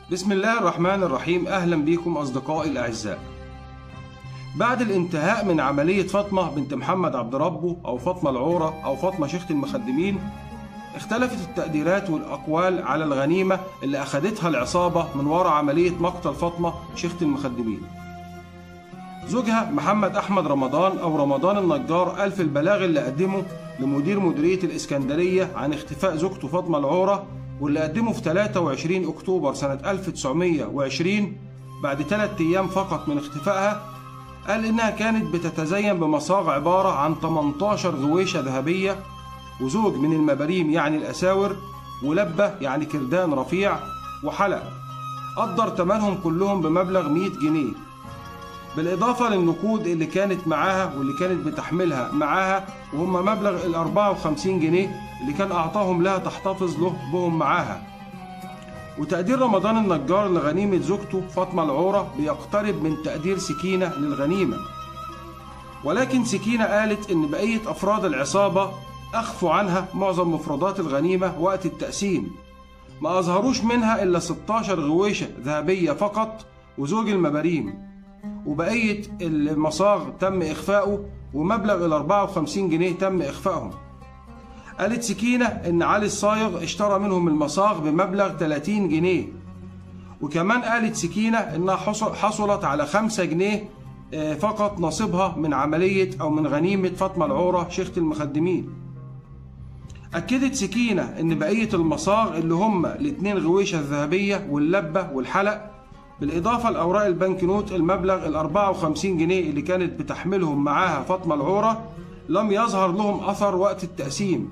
بسم الله الرحمن الرحيم أهلا بكم أصدقائي الأعزاء بعد الانتهاء من عملية فاطمة بنت محمد عبد ربه أو فاطمة العورة أو فاطمة شيخة المخدمين اختلفت التقديرات والأقوال على الغنيمة اللي أخدتها العصابة من وراء عملية مقتل فاطمة شيخة المخدمين زوجها محمد أحمد رمضان أو رمضان النجار قال في البلاغ اللي قدمه لمدير مديرية الإسكندرية عن اختفاء زوجته فاطمة العورة واللي قدمه في 23 أكتوبر سنة 1920 بعد ثلاثة أيام فقط من اختفائها قال إنها كانت بتتزين بمصاغ عبارة عن 18 غويشة ذهبية وزوج من المباريم يعني الأساور ولبة يعني كردان رفيع وحلق قدر تمنهم كلهم بمبلغ 100 جنيه بالإضافة للنقود اللي كانت معاها واللي كانت بتحملها معاها وهم مبلغ ال 54 جنيه اللي كان أعطاهم لها تحتفظ له بهم معاها وتقدير رمضان النجار لغنيمة زوجته فاطمة العورة بيقترب من تقدير سكينة للغنيمة ولكن سكينة قالت إن بقية أفراد العصابة أخفوا عنها معظم مفردات الغنيمة وقت التقسيم ما أظهروش منها إلا 16 غويشة ذهبية فقط وزوج المباريم وبقية المصاغ تم إخفاؤه ومبلغ ال 54 جنيه تم إخفائهم قالت سكينة إن علي الصايغ اشترى منهم المصاغ بمبلغ 30 جنيه وكمان قالت سكينة إنها حصلت على 5 جنيه فقط نصيبها من عملية أو من غنيمة فاطمة العورة شيخة المخدمين أكدت سكينة إن بقية المصاغ اللي هم الاتنين غويشة الذهبية واللبة والحلق بالإضافة لأوراق البنك نوت المبلغ ال 54 جنيه اللي كانت بتحملهم معاها فاطمة العورة لم يظهر لهم أثر وقت التقسيم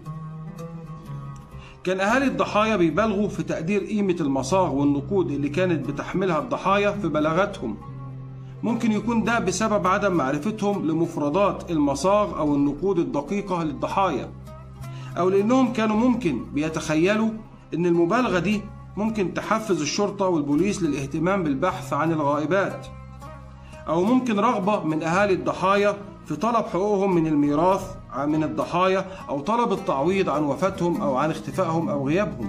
كان أهالي الضحايا بيبالغوا في تقدير قيمة المصاغ والنقود اللي كانت بتحملها الضحايا في بلاغاتهم ممكن يكون ده بسبب عدم معرفتهم لمفردات المصاغ أو النقود الدقيقة للضحايا أو لأنهم كانوا ممكن بيتخيلوا إن المبالغة دي ممكن تحفز الشرطة والبوليس للاهتمام بالبحث عن الغائبات أو ممكن رغبة من أهالي الضحايا في طلب حقوقهم من الميراث من الضحايا أو طلب التعويض عن وفاتهم أو عن اختفائهم أو غيابهم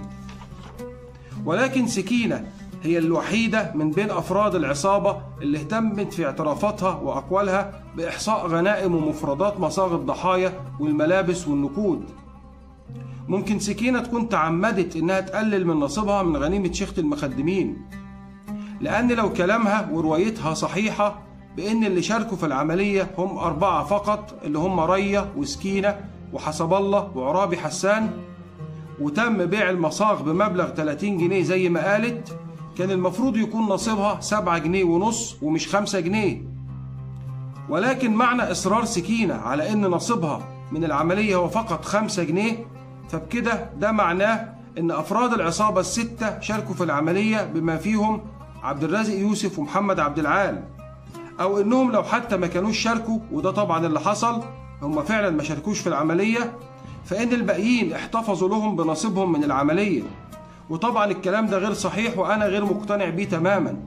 ولكن سكينة هي الوحيدة من بين أفراد العصابة اللي اهتمت في اعترافاتها وأقوالها بإحصاء غنائم ومفردات مصاغ الضحايا والملابس والنقود ممكن سكينة تكون تعمدت إنها تقلل من نصيبها من غنيمة شيخة المخدمين لأن لو كلامها وروايتها صحيحة بإن اللي شاركوا في العملية هم أربعة فقط اللي هم رية وسكينة وحسب الله وعرابي حسان وتم بيع المصاغ بمبلغ 30 جنيه زي ما قالت كان المفروض يكون نصيبها 7 جنيه ونص ومش 5 جنيه ولكن معنى إصرار سكينة على إن نصيبها من العملية هو فقط 5 جنيه فبكده ده معناه إن أفراد العصابة الستة شاركوا في العملية بما فيهم عبد الرازق يوسف ومحمد عبد العال أو إنهم لو حتى ما كانوش شاركوا وده طبعا اللي حصل هم فعلا ما شاركوش في العملية فإن الباقيين احتفظوا لهم بنصيبهم من العملية وطبعا الكلام ده غير صحيح وأنا غير مقتنع بيه تماما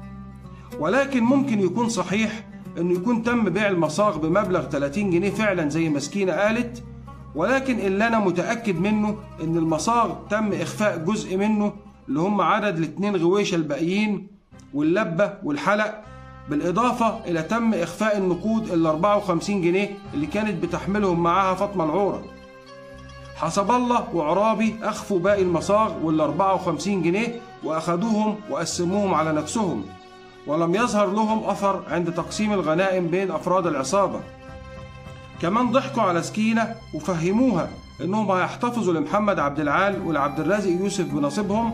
ولكن ممكن يكون صحيح إنه يكون تم بيع المصاغ بمبلغ 30 جنيه فعلا زي ما سكينة قالت ولكن اللي أنا متأكد منه إن المصاغ تم إخفاء جزء منه اللي هم عدد الاتنين غويشة الباقيين واللبة والحلق بالإضافة إلى تم إخفاء النقود ال 54 جنيه اللي كانت بتحملهم معاها فاطمة العورة حسب الله وعرابي أخفوا باقي المصاغ وال 54 جنيه وأخدوهم وقسموهم على نفسهم ولم يظهر لهم أثر عند تقسيم الغنائم بين أفراد العصابة كمان ضحكوا على سكينة وفهموها إنهم هيحتفظوا لمحمد عبد العال ولعبد الرازق يوسف بنصيبهم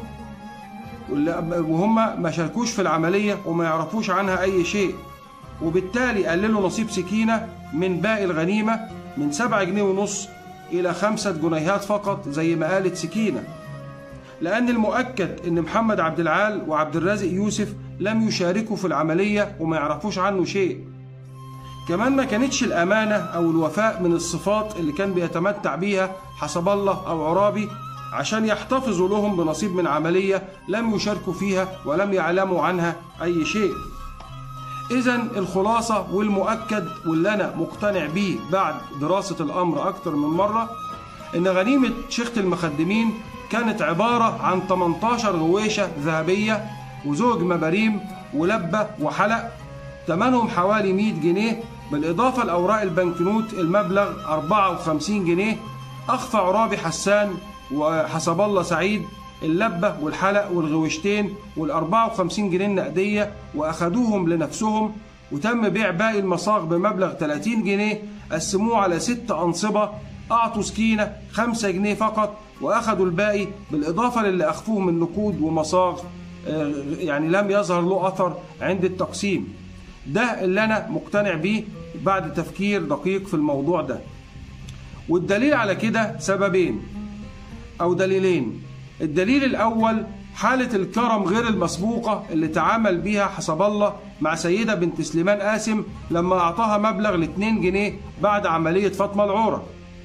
وهم ما شاركوش في العملية وما يعرفوش عنها أي شيء وبالتالي قللوا نصيب سكينة من باقي الغنيمة من 7 جنيه ونص إلى خمسة جنيهات فقط زي ما قالت سكينة لأن المؤكد إن محمد عبد العال وعبد الرازق يوسف لم يشاركوا في العملية وما يعرفوش عنه شيء كمان ما كانتش الأمانة أو الوفاء من الصفات اللي كان بيتمتع بيها حسب الله أو عرابي عشان يحتفظوا لهم بنصيب من عملية لم يشاركوا فيها ولم يعلموا عنها أي شيء إذا الخلاصة والمؤكد واللي أنا مقتنع بيه بعد دراسة الأمر أكتر من مرة إن غنيمة شيخة المخدمين كانت عبارة عن 18 غويشة ذهبية وزوج مباريم ولبة وحلق ثمنهم حوالي 100 جنيه بالإضافة لأوراق البنكنوت المبلغ 54 جنيه أخفى عرابي حسان وحسب الله سعيد اللبة والحلق والغوشتين وال 54 جنيه النقدية وأخدوهم لنفسهم وتم بيع باقي المصاغ بمبلغ 30 جنيه قسموه على ست أنصبة أعطوا سكينة 5 جنيه فقط وأخدوا الباقي بالإضافة للي أخفوه من نقود ومصاغ آه، يعني لم يظهر له أثر عند التقسيم ده اللي أنا مقتنع بيه بعد تفكير دقيق في الموضوع ده والدليل على كده سببين أو دليلين الدليل الأول حالة الكرم غير المسبوقة اللي تعامل بيها حسب الله مع سيدة بنت سليمان قاسم لما أعطاها مبلغ ل 2 جنيه بعد عملية فاطمة العورة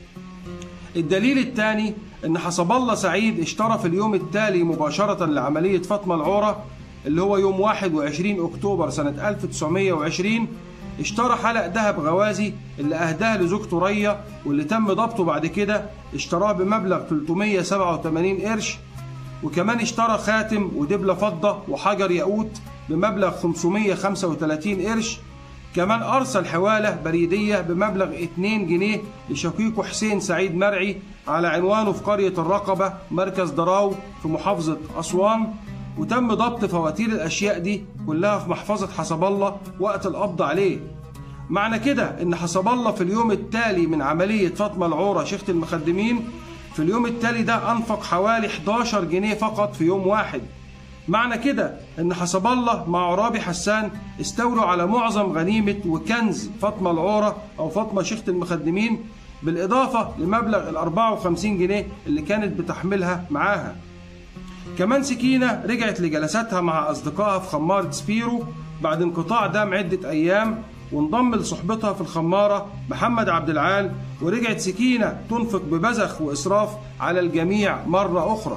الدليل الثاني ان حسب الله سعيد اشترى في اليوم التالي مباشرة لعملية فاطمة العورة اللي هو يوم 21 اكتوبر سنة 1920 اشترى حلق ذهب غوازي اللي اهداه لزوجته ريا واللي تم ضبطه بعد كده اشتراه بمبلغ 387 قرش وكمان اشترى خاتم ودبلة فضة وحجر ياقوت بمبلغ 535 قرش كمان أرسل حوالة بريدية بمبلغ 2 جنيه لشقيقه حسين سعيد مرعي على عنوانه في قرية الرقبة مركز دراو في محافظة أسوان وتم ضبط فواتير الأشياء دي كلها في محفظة حسب الله وقت القبض عليه معنى كده إن حسب الله في اليوم التالي من عملية فاطمة العورة شيخة المخدمين في اليوم التالي ده أنفق حوالي 11 جنيه فقط في يوم واحد معنى كده ان حسب الله مع عرابي حسان استولوا على معظم غنيمة وكنز فاطمة العورة او فاطمة شيخة المخدمين بالاضافة لمبلغ ال 54 جنيه اللي كانت بتحملها معاها كمان سكينة رجعت لجلساتها مع أصدقائها في خمارة سبيرو بعد انقطاع دام عدة أيام وانضم لصحبتها في الخمارة محمد عبد العال ورجعت سكينة تنفق ببذخ وإسراف على الجميع مرة أخرى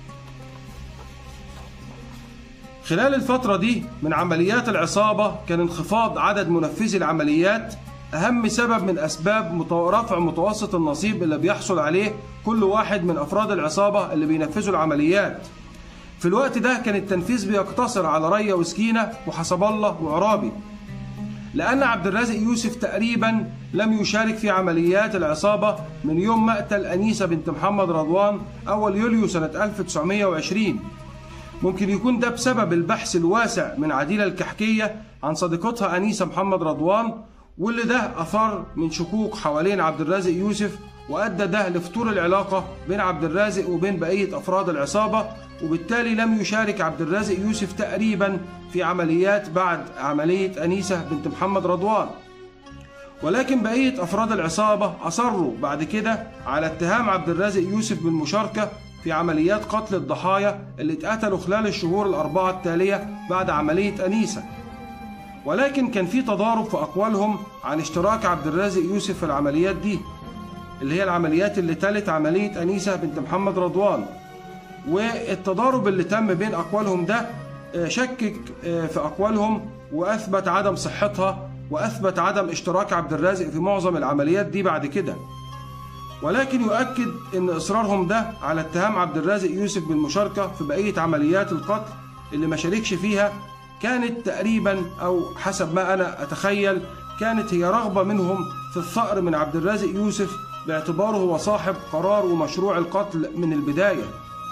خلال الفترة دي من عمليات العصابة كان انخفاض عدد منفذي العمليات أهم سبب من أسباب رفع متوسط النصيب اللي بيحصل عليه كل واحد من أفراد العصابة اللي بينفذوا العمليات في الوقت ده كان التنفيذ بيقتصر على ريا وسكينة وحسب الله وعرابي لأن عبد الرازق يوسف تقريبا لم يشارك في عمليات العصابة من يوم مقتل أنيسة بنت محمد رضوان أول يوليو سنة 1920 ممكن يكون ده بسبب البحث الواسع من عديلة الكحكية عن صديقتها أنيسة محمد رضوان واللي ده أثار من شكوك حوالين عبد الرازق يوسف وأدى ده لفتور العلاقة بين عبد الرازق وبين بقية أفراد العصابة وبالتالي لم يشارك عبد الرازق يوسف تقريبا في عمليات بعد عملية أنيسة بنت محمد رضوان ولكن بقية أفراد العصابة أصروا بعد كده على اتهام عبد الرازق يوسف بالمشاركة في عمليات قتل الضحايا اللي اتقتلوا خلال الشهور الأربعة التالية بعد عملية أنيسة ولكن كان في تضارب في أقوالهم عن اشتراك عبد الرازق يوسف في العمليات دي اللي هي العمليات اللي تلت عملية أنيسة بنت محمد رضوان والتضارب اللي تم بين أقوالهم ده آه، شكك آه، في أقوالهم وأثبت عدم صحتها وأثبت عدم اشتراك عبد الرازق في معظم العمليات دي بعد كده ولكن يؤكد ان اصرارهم ده على اتهام عبد الرازق يوسف بالمشاركه في بقيه عمليات القتل اللي ما شاركش فيها كانت تقريبا او حسب ما انا اتخيل كانت هي رغبه منهم في الثأر من عبد الرازق يوسف باعتباره هو صاحب قرار ومشروع القتل من البدايه.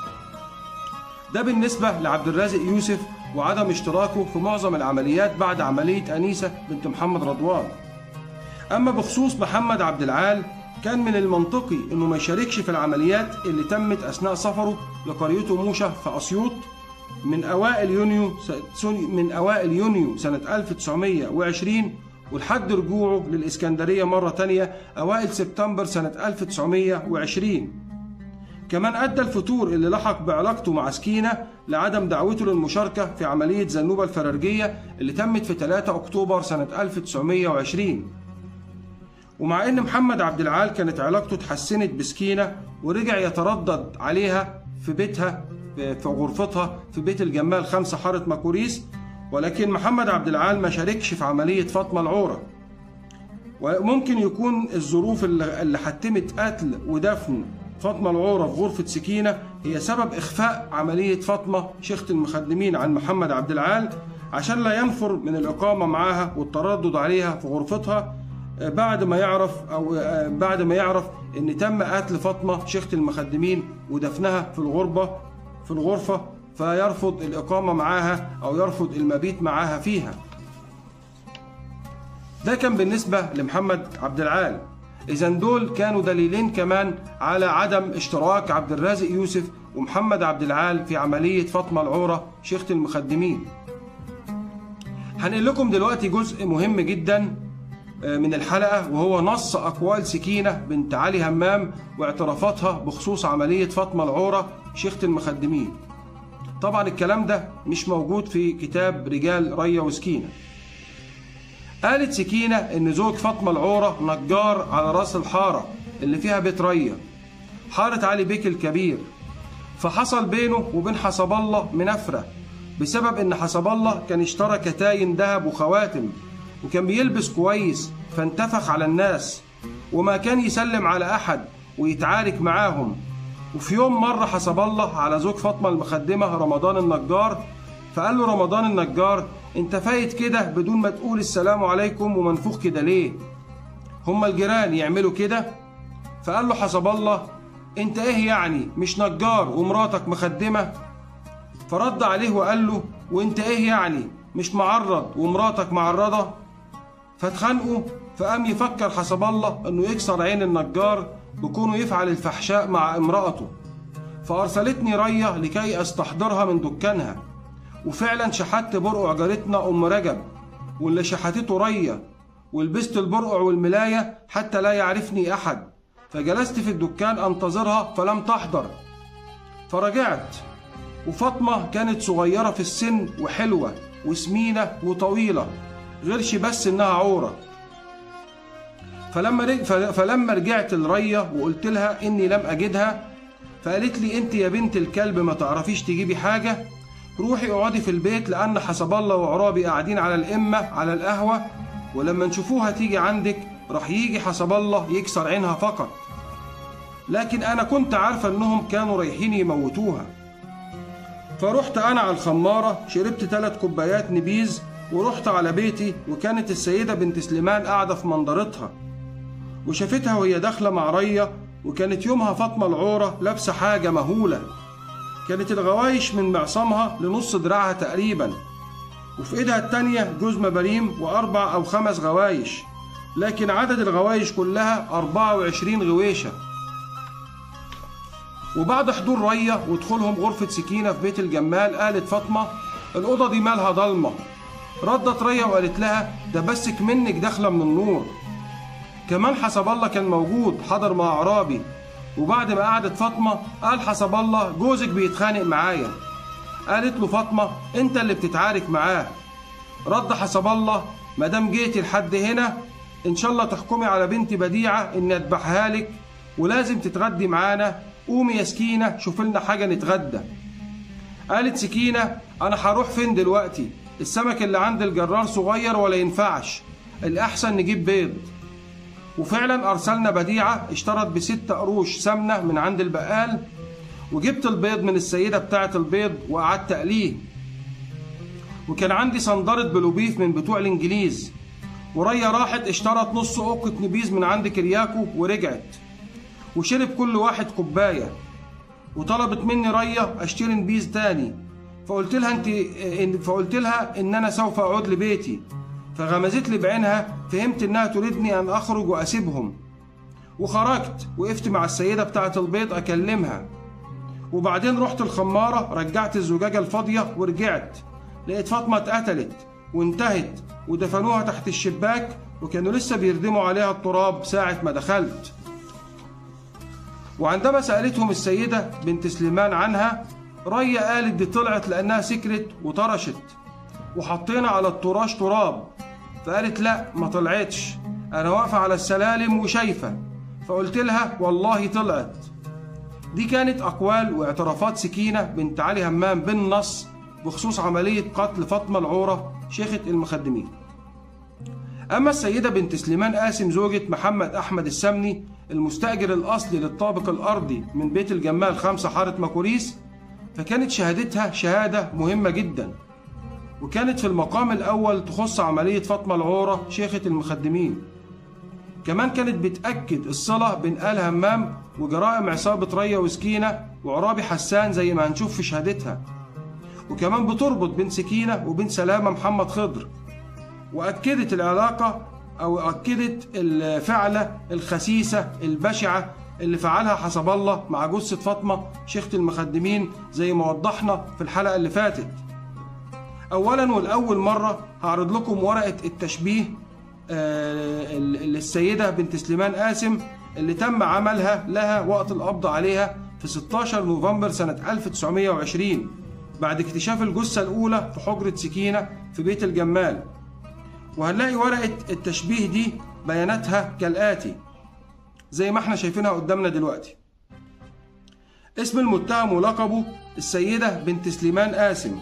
ده بالنسبه لعبد الرازق يوسف وعدم اشتراكه في معظم العمليات بعد عمليه انيسه بنت محمد رضوان. اما بخصوص محمد عبد العال كان من المنطقي انه ما يشاركش في العمليات اللي تمت اثناء سفره لقريته موشة في اسيوط من اوائل يونيو من اوائل يونيو سنة 1920 ولحد رجوعه للإسكندرية مرة تانية أوائل سبتمبر سنة 1920 كمان أدى الفتور اللي لحق بعلاقته مع سكينة لعدم دعوته للمشاركة في عملية زنوبة الفرارجية اللي تمت في 3 أكتوبر سنة 1920 ومع ان محمد عبد العال كانت علاقته اتحسنت بسكينه ورجع يتردد عليها في بيتها في غرفتها في بيت الجمال خمسة حارة ماكوريس ولكن محمد عبد العال ما شاركش في عملية فاطمة العورة وممكن يكون الظروف اللي حتمت قتل ودفن فاطمة العورة في غرفة سكينة هي سبب إخفاء عملية فاطمة شيخة المخدمين عن محمد عبد العال عشان لا ينفر من الإقامة معاها والتردد عليها في غرفتها بعد ما يعرف أو بعد ما يعرف إن تم قتل فاطمة شيخة المخدمين ودفنها في الغربة في الغرفة فيرفض الإقامة معاها أو يرفض المبيت معاها فيها ده كان بالنسبة لمحمد عبد العال إذا دول كانوا دليلين كمان على عدم اشتراك عبد الرازق يوسف ومحمد عبد العال في عملية فاطمة العورة شيخة المخدمين هنقل لكم دلوقتي جزء مهم جدا من الحلقة وهو نص أقوال سكينة بنت علي همام واعترافاتها بخصوص عملية فاطمة العورة شيخة المخدمين طبعا الكلام ده مش موجود في كتاب رجال ريا وسكينة قالت سكينة إن زوج فاطمة العورة نجار على راس الحارة اللي فيها بيت ريا حارة علي بيك الكبير فحصل بينه وبين حسب الله منافرة بسبب إن حسب الله كان اشترى كتاين ذهب وخواتم وكان بيلبس كويس فانتفخ على الناس وما كان يسلم على أحد ويتعارك معاهم وفي يوم مر حسب الله على زوج فاطمة المخدمة رمضان النجار فقال له رمضان النجار انت فايت كده بدون ما تقول السلام عليكم ومنفوخ كده ليه هما الجيران يعملوا كده فقال له حسب الله انت ايه يعني مش نجار ومراتك مخدمة فرد عليه وقال له وانت ايه يعني مش معرض ومراتك معرضة فاتخانقوا فقام يفكر حسب الله انه يكسر عين النجار بكونه يفعل الفحشاء مع امرأته فأرسلتني رية لكي أستحضرها من دكانها وفعلا شحت برقع جارتنا أم رجب واللي شحتته رية ولبست البرقع والملاية حتى لا يعرفني أحد فجلست في الدكان أنتظرها فلم تحضر فرجعت وفاطمة كانت صغيرة في السن وحلوة وسمينة وطويلة غيرش بس إنها عورة فلما رج... فلما رجعت الرية وقلت لها إني لم أجدها فقالت لي أنت يا بنت الكلب ما تعرفيش تجيبي حاجة روحي اقعدي في البيت لأن حسب الله وعرابي قاعدين على الإمة على القهوة ولما نشوفوها تيجي عندك راح يجي حسب الله يكسر عينها فقط لكن أنا كنت عارفة إنهم كانوا رايحين يموتوها فرحت أنا على الخمارة شربت ثلاث كوبايات نبيذ ورحت على بيتي وكانت السيدة بنت سليمان قاعدة في منظرتها وشافتها وهي داخلة مع رية وكانت يومها فاطمة العورة لابسة حاجة مهولة كانت الغوايش من معصمها لنص دراعها تقريبا وفي ايدها التانية جوز مباريم وأربع أو خمس غوايش لكن عدد الغوايش كلها 24 غويشة وبعد حضور رية ودخولهم غرفة سكينة في بيت الجمال قالت فاطمة الأوضة دي مالها ضلمة ردت رية وقالت لها ده بسك منك داخلة من النور كمان حسب الله كان موجود حضر مع عرابي وبعد ما قعدت فاطمة قال حسب الله جوزك بيتخانق معايا قالت له فاطمة انت اللي بتتعارك معاه رد حسب الله ما دام جيتي لحد هنا ان شاء الله تحكمي على بنتي بديعة اني اذبحها لك ولازم تتغدي معانا قومي يا سكينة شوف لنا حاجة نتغدى قالت سكينة انا هروح فين دلوقتي السمك اللي عند الجرار صغير ولا ينفعش الأحسن نجيب بيض وفعلا أرسلنا بديعة اشترت بست قروش سمنة من عند البقال وجبت البيض من السيدة بتاعة البيض وقعدت أقليه وكان عندي صندرة بلوبيف من بتوع الإنجليز وريا راحت اشترت نص أوقة نبيذ من عند كرياكو ورجعت وشرب كل واحد كوباية وطلبت مني ريا اشتري نبيذ تاني فقلت لها انت فقلت لها ان انا سوف اعود لبيتي فغمزت لي بعينها فهمت انها تريدني ان اخرج واسيبهم وخرجت وقفت مع السيده بتاعه البيض اكلمها وبعدين رحت الخماره رجعت الزجاجه الفاضيه ورجعت لقيت فاطمه اتقتلت وانتهت ودفنوها تحت الشباك وكانوا لسه بيردموا عليها التراب ساعه ما دخلت وعندما سالتهم السيده بنت سليمان عنها ريا قالت دي طلعت لأنها سكرت وطرشت وحطينا على التراش تراب فقالت لا ما طلعتش أنا واقفة على السلالم وشايفة فقلت لها والله طلعت دي كانت أقوال واعترافات سكينة بنت علي همام بالنص بخصوص عملية قتل فاطمة العورة شيخة المخدمين أما السيدة بنت سليمان قاسم زوجة محمد أحمد السمني المستأجر الأصلي للطابق الأرضي من بيت الجمال خمسة حارة ماكوريس فكانت شهادتها شهادة مهمة جدا وكانت في المقام الأول تخص عملية فاطمة العورة شيخة المخدمين كمان كانت بتأكد الصلة بين آل همام وجرائم عصابة ريا وسكينة وعرابي حسان زي ما هنشوف في شهادتها وكمان بتربط بين سكينة وبين سلامة محمد خضر وأكدت العلاقة أو أكدت الفعلة الخسيسة البشعة اللي فعلها حسب الله مع جثة فاطمة شيخة المخدمين زي ما وضحنا في الحلقة اللي فاتت أولا والأول مرة هعرض لكم ورقة التشبيه آه، للسيدة بنت سليمان قاسم اللي تم عملها لها وقت القبض عليها في 16 نوفمبر سنة 1920 بعد اكتشاف الجثة الأولى في حجرة سكينة في بيت الجمال وهنلاقي ورقة التشبيه دي بياناتها كالآتي زي ما احنا شايفينها قدامنا دلوقتي اسم المتهم ولقبه السيدة بنت سليمان قاسم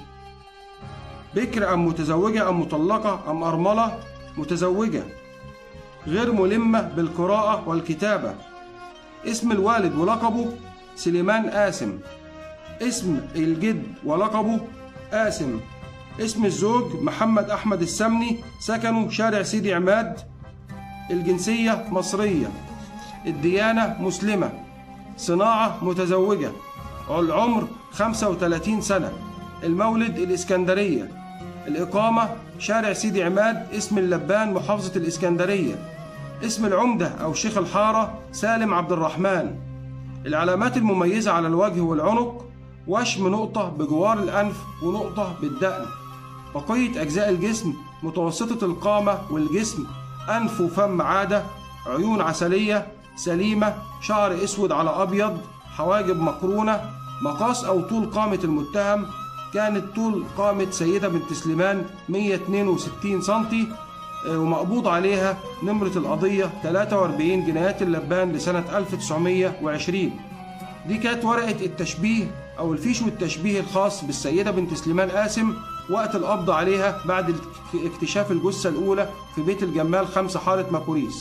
بكر أم متزوجة أم مطلقة أم أرملة متزوجة غير ملمة بالقراءة والكتابة اسم الوالد ولقبه سليمان قاسم اسم الجد ولقبه قاسم اسم الزوج محمد أحمد السمني سكنه شارع سيدي عماد الجنسية مصرية الديانة مسلمة صناعة متزوجة العمر 35 سنة المولد الإسكندرية الإقامة شارع سيدي عماد اسم اللبان محافظة الإسكندرية اسم العمدة أو شيخ الحارة سالم عبد الرحمن العلامات المميزة على الوجه والعنق وشم نقطة بجوار الأنف ونقطة بالدقن بقية أجزاء الجسم متوسطة القامة والجسم أنف وفم عادة عيون عسلية سليمة شعر أسود على أبيض حواجب مقرونة مقاس أو طول قامة المتهم كانت طول قامة سيدة بنت سليمان 162 سنتي آه، ومقبوض عليها نمرة القضية 43 جنايات اللبان لسنة 1920 دي كانت ورقة التشبيه أو الفيش والتشبيه الخاص بالسيدة بنت سليمان قاسم وقت القبض عليها بعد اكتشاف الجثة الأولى في بيت الجمال خمسة حارة ماكوريس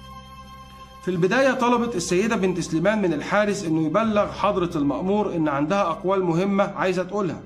في البداية طلبت السيدة بنت سليمان من الحارس إنه يبلغ حضرة المأمور إن عندها أقوال مهمة عايزة تقولها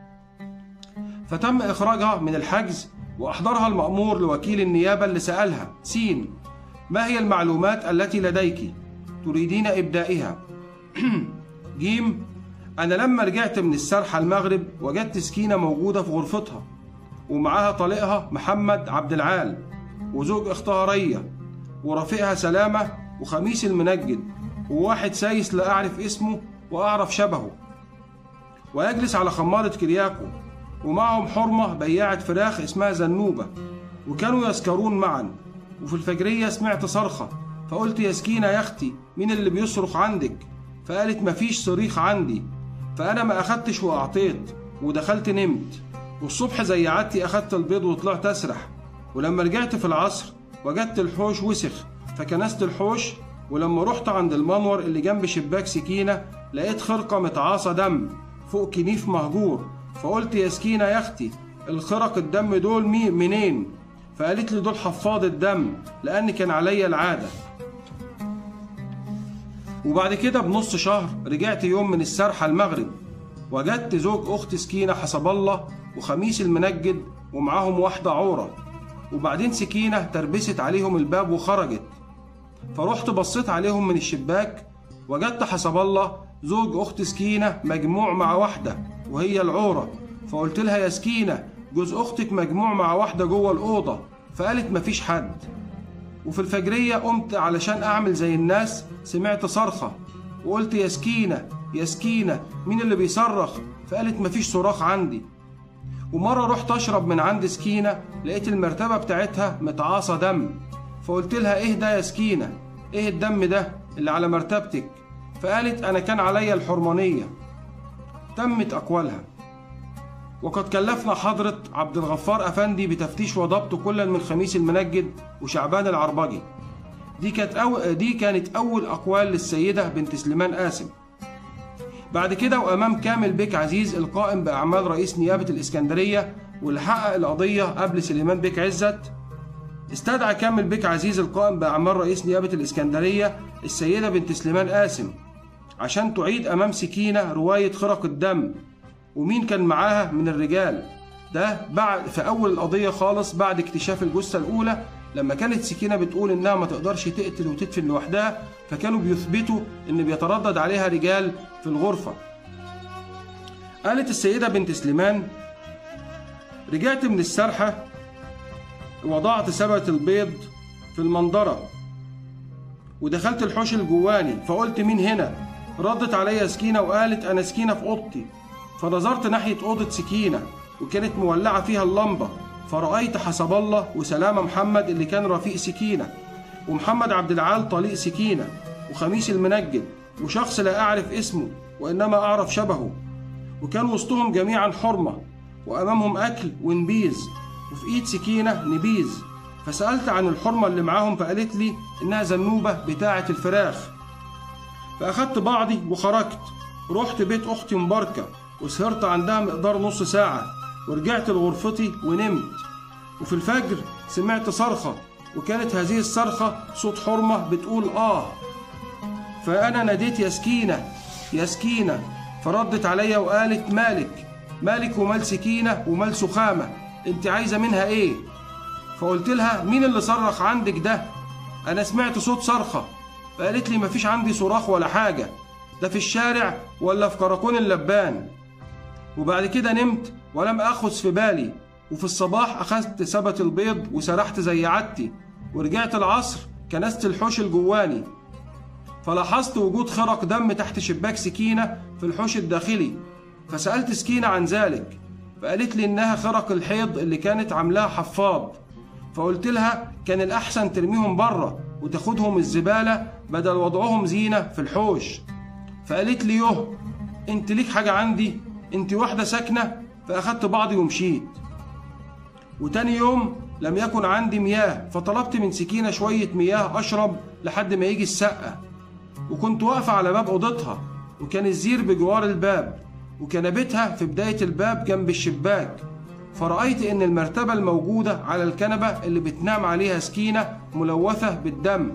فتم إخراجها من الحجز وأحضرها المأمور لوكيل النيابة اللي سألها سين ما هي المعلومات التي لديك تريدين إبدائها جيم أنا لما رجعت من السرحة المغرب وجدت سكينة موجودة في غرفتها ومعاها طليقها محمد عبد العال وزوج اختها ريا ورفيقها سلامة وخميس المنجد وواحد سايس لا أعرف اسمه وأعرف شبهه ويجلس على خمارة كرياكو ومعهم حرمة بياعة فراخ اسمها زنوبة وكانوا يسكرون معا وفي الفجرية سمعت صرخة فقلت يا سكينة يا أختي مين اللي بيصرخ عندك فقالت مفيش صريخ عندي فأنا ما أخدتش وأعطيت ودخلت نمت والصبح زي عادتي أخدت البيض وطلعت أسرح ولما رجعت في العصر وجدت الحوش وسخ فكنست الحوش ولما رحت عند المنور اللي جنب شباك سكينة لقيت خرقة متعاصة دم فوق كنيف مهجور فقلت يا سكينة يا أختي الخرق الدم دول مي منين فقالت لي دول حفاض الدم لأن كان عليا العادة وبعد كده بنص شهر رجعت يوم من السرحة المغرب وجدت زوج أخت سكينة حسب الله وخميس المنجد ومعاهم واحدة عورة وبعدين سكينة تربست عليهم الباب وخرجت فرحت بصيت عليهم من الشباك وجدت حسب الله زوج أخت سكينة مجموع مع واحدة وهي العورة فقلت لها يا سكينة جوز أختك مجموع مع واحدة جوه الأوضة فقالت مفيش حد وفي الفجرية قمت علشان أعمل زي الناس سمعت صرخة وقلت يا سكينة يا سكينة مين اللي بيصرخ فقالت مفيش صراخ عندي ومرة رحت أشرب من عند سكينة لقيت المرتبة بتاعتها متعاصة دم فقلت لها إيه ده يا سكينة إيه الدم ده اللي على مرتبتك فقالت أنا كان عليا الحرمانية تمت أقوالها وقد كلفنا حضرة عبد الغفار أفندي بتفتيش وضبط كل من خميس المنجد وشعبان العربجي دي كانت أو دي كانت أول أقوال للسيدة بنت سليمان قاسم بعد كده وأمام كامل بيك عزيز القائم بأعمال رئيس نيابة الإسكندرية واللي حقق القضية قبل سليمان بيك عزت استدعى كامل بك عزيز القائم بأعمال رئيس نيابة الإسكندرية السيدة بنت سليمان قاسم عشان تعيد أمام سكينة رواية خرق الدم ومين كان معاها من الرجال ده بعد في أول القضية خالص بعد اكتشاف الجثة الأولى لما كانت سكينة بتقول إنها ما تقدرش تقتل وتدفن لوحدها فكانوا بيثبتوا إن بيتردد عليها رجال في الغرفة قالت السيدة بنت سليمان رجعت من السرحة وضعت سبت البيض في المنظرة ودخلت الحوش الجواني فقلت مين هنا ردت عليا سكينة وقالت أنا سكينة في أوضتي فنظرت ناحية أوضة سكينة وكانت مولعة فيها اللمبة فرأيت حسب الله وسلامة محمد اللي كان رفيق سكينة ومحمد عبد العال طليق سكينة وخميس المنجد وشخص لا أعرف اسمه وإنما أعرف شبهه وكان وسطهم جميعا حرمة وأمامهم أكل ونبيذ وفي إيد سكينة نبيذ فسألت عن الحرمة اللي معاهم فقالت لي إنها زنوبة بتاعة الفراخ فأخدت بعضي وخرجت رحت بيت أختي مباركة وسهرت عندها مقدار نص ساعة ورجعت لغرفتي ونمت وفي الفجر سمعت صرخة وكانت هذه الصرخة صوت حرمة بتقول آه فأنا ناديت يا سكينة يا سكينة فردت عليا وقالت مالك مالك ومال سكينة ومال سخامة انت عايزة منها ايه فقلت لها مين اللي صرخ عندك ده انا سمعت صوت صرخة فقالت لي مفيش عندي صراخ ولا حاجة ده في الشارع ولا في كراكون اللبان وبعد كده نمت ولم أخذ في بالي وفي الصباح أخذت سبت البيض وسرحت زي عادتي ورجعت العصر كنست الحوش الجواني فلاحظت وجود خرق دم تحت شباك سكينة في الحوش الداخلي فسألت سكينة عن ذلك فقالت لي إنها خرق الحيض اللي كانت عاملاها حفاض فقلت لها كان الأحسن ترميهم بره وتاخدهم الزبالة بدل وضعهم زينة في الحوش فقالت لي يوه انت ليك حاجة عندي انت واحدة ساكنة فأخدت بعضي ومشيت وتاني يوم لم يكن عندي مياه فطلبت من سكينة شوية مياه أشرب لحد ما يجي السقة وكنت واقفة على باب أوضتها وكان الزير بجوار الباب وكنبتها في بداية الباب جنب الشباك فرأيت إن المرتبة الموجودة على الكنبة اللي بتنام عليها سكينة ملوثة بالدم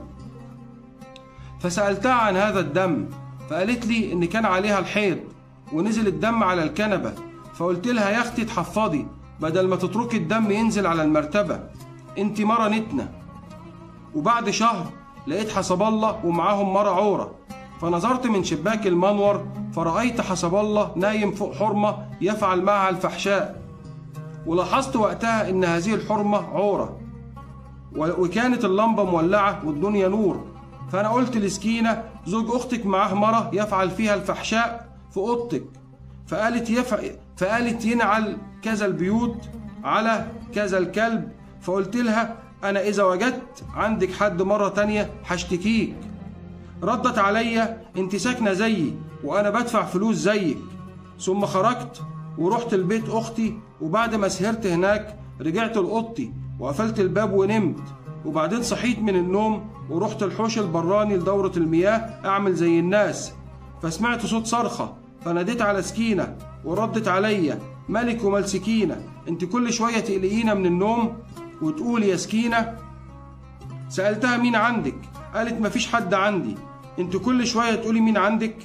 فسألتها عن هذا الدم فقالت لي إن كان عليها الحيض ونزل الدم على الكنبة فقلت لها يا أختي اتحفظي بدل ما تتركي الدم ينزل على المرتبة انت مرة نتنة وبعد شهر لقيت حسب الله ومعاهم مرة عورة فنظرت من شباك المنور فرأيت حسب الله نايم فوق حرمة يفعل معها الفحشاء ولاحظت وقتها إن هذه الحرمة عورة وكانت اللمبة مولعة والدنيا نور فأنا قلت لسكينة زوج أختك معاه مرة يفعل فيها الفحشاء في أوضتك فقالت يفعل فقالت ينعل كذا البيوت على كذا الكلب فقلت لها أنا إذا وجدت عندك حد مرة تانية هشتكيك ردت عليا أنت ساكنة زيي وأنا بدفع فلوس زيك ثم خرجت ورحت البيت أختي وبعد ما سهرت هناك رجعت لأوضتي وقفلت الباب ونمت وبعدين صحيت من النوم ورحت الحوش البراني لدورة المياه أعمل زي الناس فسمعت صوت صرخة فناديت على سكينة وردت عليا ملك ومال سكينة انت كل شوية تقلقينا من النوم وتقول يا سكينة سألتها مين عندك قالت مفيش حد عندي انت كل شوية تقولي مين عندك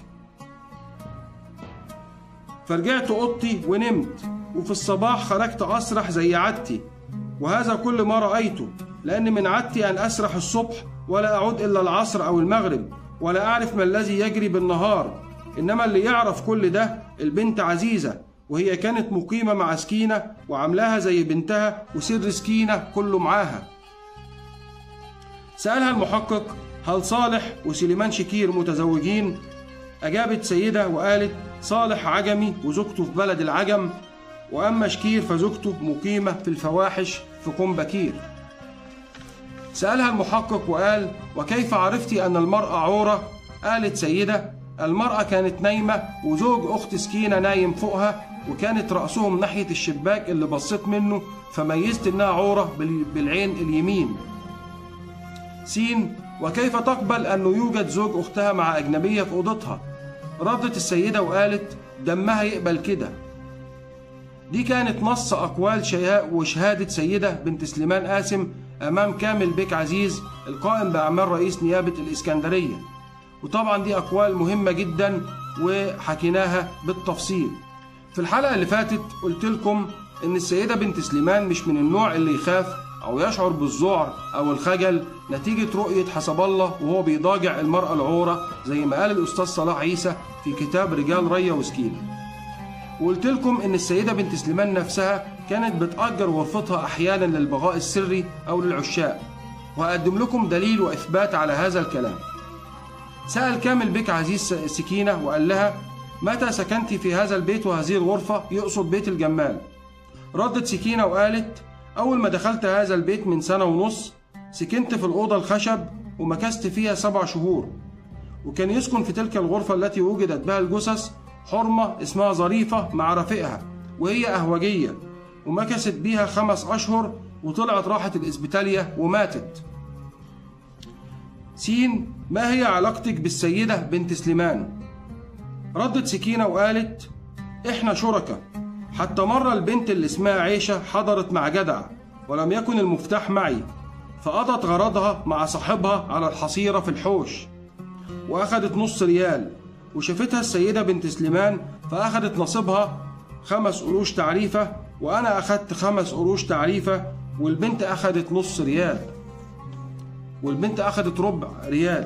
فرجعت أوضتي ونمت وفي الصباح خرجت أسرح زي عادتي وهذا كل ما رأيته لأن من عادتي أن أسرح الصبح ولا أعود إلا العصر أو المغرب ولا أعرف ما الذي يجري بالنهار إنما اللي يعرف كل ده البنت عزيزة وهي كانت مقيمة مع سكينة وعاملاها زي بنتها وسر سكينة كله معاها سألها المحقق هل صالح وسليمان شكير متزوجين؟ أجابت سيدة وقالت صالح عجمي وزوجته في بلد العجم وأما شكير فزوجته مقيمة في الفواحش في قم بكير سألها المحقق وقال وكيف عرفت أن المرأة عورة؟ قالت سيدة المرأة كانت نايمة وزوج أخت سكينة نايم فوقها وكانت رأسهم ناحية الشباك اللي بصيت منه فميزت إنها عورة بالعين اليمين سين وكيف تقبل أنه يوجد زوج أختها مع أجنبية في أوضتها ردت السيدة وقالت دمها يقبل كده دي كانت نص أقوال شهاء وشهادة سيدة بنت سليمان قاسم أمام كامل بيك عزيز القائم بأعمال رئيس نيابة الإسكندرية وطبعا دي أقوال مهمة جدا وحكيناها بالتفصيل في الحلقة اللي فاتت قلت لكم إن السيدة بنت سليمان مش من النوع اللي يخاف أو يشعر بالذعر أو الخجل نتيجة رؤية حسب الله وهو بيضاجع المرأة العورة زي ما قال الأستاذ صلاح عيسى في كتاب رجال ريا وسكينة وقلت لكم إن السيدة بنت سليمان نفسها كانت بتأجر غرفتها أحيانا للبغاء السري أو للعشاق وهقدم لكم دليل وإثبات على هذا الكلام سأل كامل بك عزيز سكينة وقال لها متى سكنت في هذا البيت وهذه الغرفة يقصد بيت الجمال ردت سكينة وقالت أول ما دخلت هذا البيت من سنة ونص سكنت في الأوضة الخشب ومكثت فيها سبع شهور وكان يسكن في تلك الغرفة التي وجدت بها الجثث حرمة اسمها ظريفة مع رفيقها وهي أهوجية ومكثت بيها خمس أشهر وطلعت راحت الإسبيتالية وماتت سين ما هي علاقتك بالسيدة بنت سليمان ردت سكينة وقالت إحنا شركة حتى مرة البنت اللي اسمها عيشة حضرت مع جدع ولم يكن المفتاح معي فقضت غرضها مع صاحبها على الحصيرة في الحوش وأخدت نص ريال وشافتها السيدة بنت سليمان فأخدت نصيبها خمس قروش تعريفة وأنا أخدت خمس قروش تعريفة والبنت أخدت نص ريال والبنت أخدت ربع ريال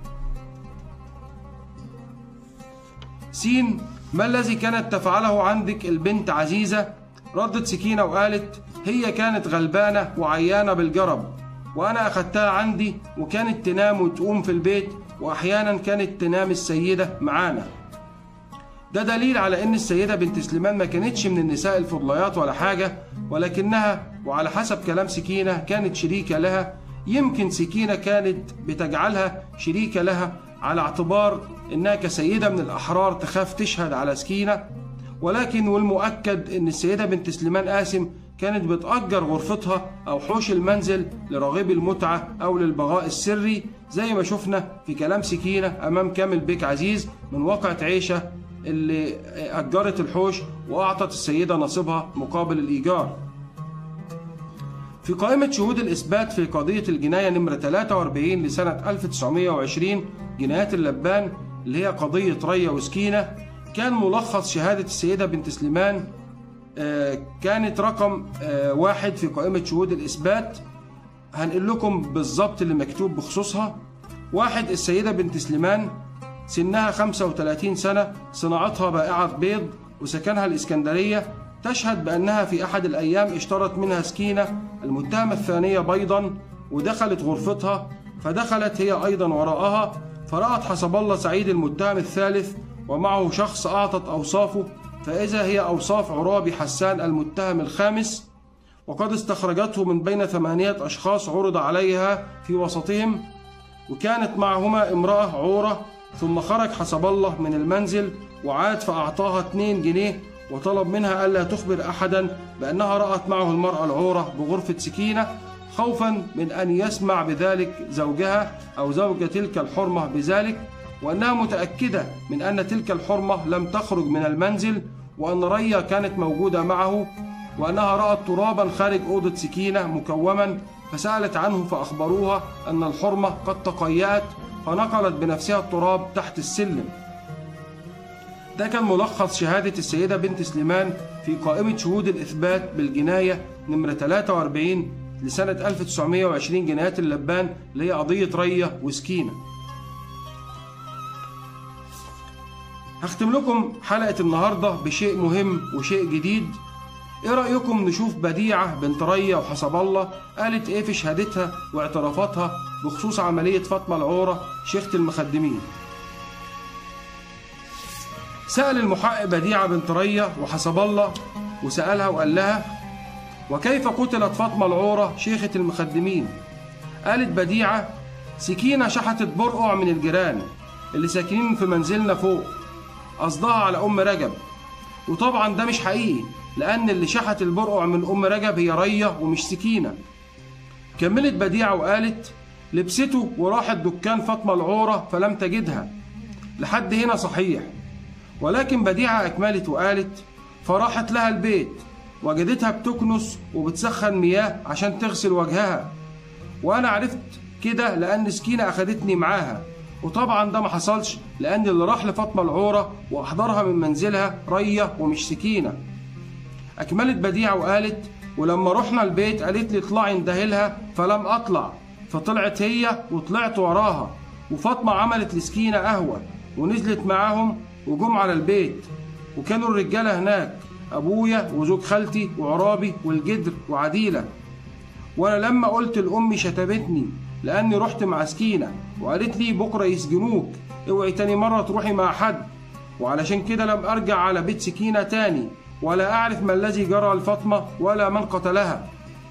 سين ما الذي كانت تفعله عندك البنت عزيزة ردت سكينة وقالت هي كانت غلبانة وعيانة بالجرب وأنا أخدتها عندي وكانت تنام وتقوم في البيت وأحيانا كانت تنام السيدة معانا ده دليل على ان السيدة بنت سليمان ما كانتش من النساء الفضليات ولا حاجة ولكنها وعلى حسب كلام سكينة كانت شريكة لها يمكن سكينة كانت بتجعلها شريكة لها على اعتبار انها كسيدة من الاحرار تخاف تشهد على سكينة ولكن والمؤكد ان السيدة بنت سليمان قاسم كانت بتأجر غرفتها أو حوش المنزل لراغبي المتعة أو للبغاء السري زي ما شفنا في كلام سكينة أمام كامل بيك عزيز من واقعة عيشة اللي أجرت الحوش وأعطت السيدة نصيبها مقابل الإيجار في قائمة شهود الإثبات في قضية الجناية نمرة 43 لسنة 1920 جنايات اللبان اللي هي قضية ريا وسكينة كان ملخص شهادة السيدة بنت سليمان كانت رقم واحد في قائمة شهود الإثبات هنقول لكم بالظبط اللي مكتوب بخصوصها واحد السيدة بنت سليمان سنها 35 سنة صناعتها بائعة بيض وسكنها الإسكندرية تشهد بأنها في أحد الأيام اشترت منها سكينة المتهمة الثانية بيضا ودخلت غرفتها فدخلت هي أيضا وراءها فرأت حسب الله سعيد المتهم الثالث ومعه شخص أعطت أوصافه فإذا هي أوصاف عرابي حسان المتهم الخامس وقد استخرجته من بين ثمانية أشخاص عرض عليها في وسطهم وكانت معهما امرأة عورة ثم خرج حسب الله من المنزل وعاد فأعطاها 2 جنيه وطلب منها ألا تخبر أحدا بأنها رأت معه المرأة العورة بغرفة سكينة خوفا من أن يسمع بذلك زوجها أو زوج تلك الحرمة بذلك وأنها متأكدة من أن تلك الحرمة لم تخرج من المنزل وأن ريا كانت موجودة معه وأنها رأت ترابا خارج أوضة سكينة مكوما فسألت عنه فأخبروها أن الحرمة قد تقيأت فنقلت بنفسها التراب تحت السلم ده كان ملخص شهادة السيدة بنت سليمان في قائمة شهود الإثبات بالجناية نمرة 43 لسنة 1920 جنايات اللبان اللي هي قضية ريا وسكينة هختم لكم حلقة النهاردة بشيء مهم وشيء جديد ايه رأيكم نشوف بديعة بنت ريا وحسب الله قالت ايه في شهادتها واعترافاتها بخصوص عملية فاطمة العورة شيخة المخدمين سأل المحقق بديعة بنت ريا وحسب الله وسألها وقال لها وكيف قتلت فاطمة العورة شيخة المخدمين قالت بديعة سكينة شحتت برقع من الجيران اللي ساكنين في منزلنا فوق قصدها على أم رجب وطبعا ده مش حقيقي لأن اللي شحت البرقع من أم رجب هي ريا ومش سكينة كملت بديعة وقالت لبسته وراحت دكان فاطمة العورة فلم تجدها لحد هنا صحيح ولكن بديعة أكملت وقالت فراحت لها البيت وجدتها بتكنس وبتسخن مياه عشان تغسل وجهها وانا عرفت كده لان سكينه اخدتني معاها وطبعا ده ما حصلش لان اللي راح لفاطمه العوره واحضرها من منزلها ريه ومش سكينه اكملت بديعه وقالت ولما رحنا البيت قالت لي اطلعي اندهلها فلم اطلع فطلعت هي وطلعت وراها وفاطمه عملت لسكينه قهوه ونزلت معاهم وجم على البيت وكانوا الرجاله هناك ابويا وزوج خالتي وعرابي والجدر وعديله وانا لما قلت لامي شتمتني لاني رحت مع سكينه وقالت لي بكره يسجنوك اوعي تاني مره تروحي مع حد وعلشان كده لم ارجع على بيت سكينه تاني ولا اعرف ما الذي جرى لفاطمه ولا من قتلها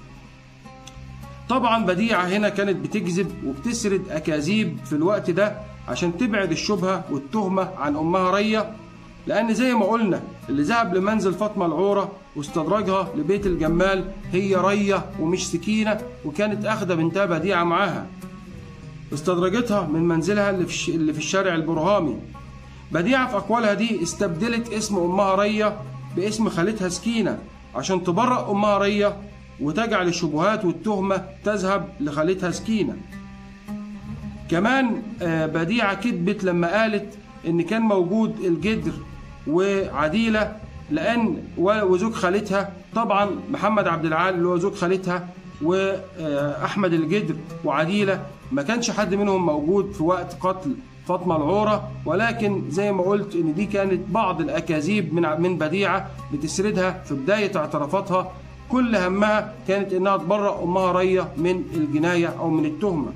طبعا بديعه هنا كانت بتكذب وبتسرد اكاذيب في الوقت ده عشان تبعد الشبهه والتهمه عن امها ريه لان زي ما قلنا اللي ذهب لمنزل فاطمه العوره واستدرجها لبيت الجمال هي ريه ومش سكينه وكانت اخده بنتها بديعه معاها استدرجتها من منزلها اللي في, اللي في الشارع البرهامي بديعه في اقوالها دي استبدلت اسم امها ريه باسم خالتها سكينه عشان تبرأ امها ريه وتجعل الشبهات والتهمه تذهب لخالتها سكينه كمان بديعه كذبت لما قالت ان كان موجود الجدر وعديله لان وزوج خالتها طبعا محمد عبد العال اللي هو زوج خالتها واحمد الجدر وعديله ما كانش حد منهم موجود في وقت قتل فاطمه العوره ولكن زي ما قلت ان دي كانت بعض الاكاذيب من من بديعه بتسردها في بدايه اعترافاتها كل همها كانت انها تبرأ امها ريه من الجنايه او من التهمه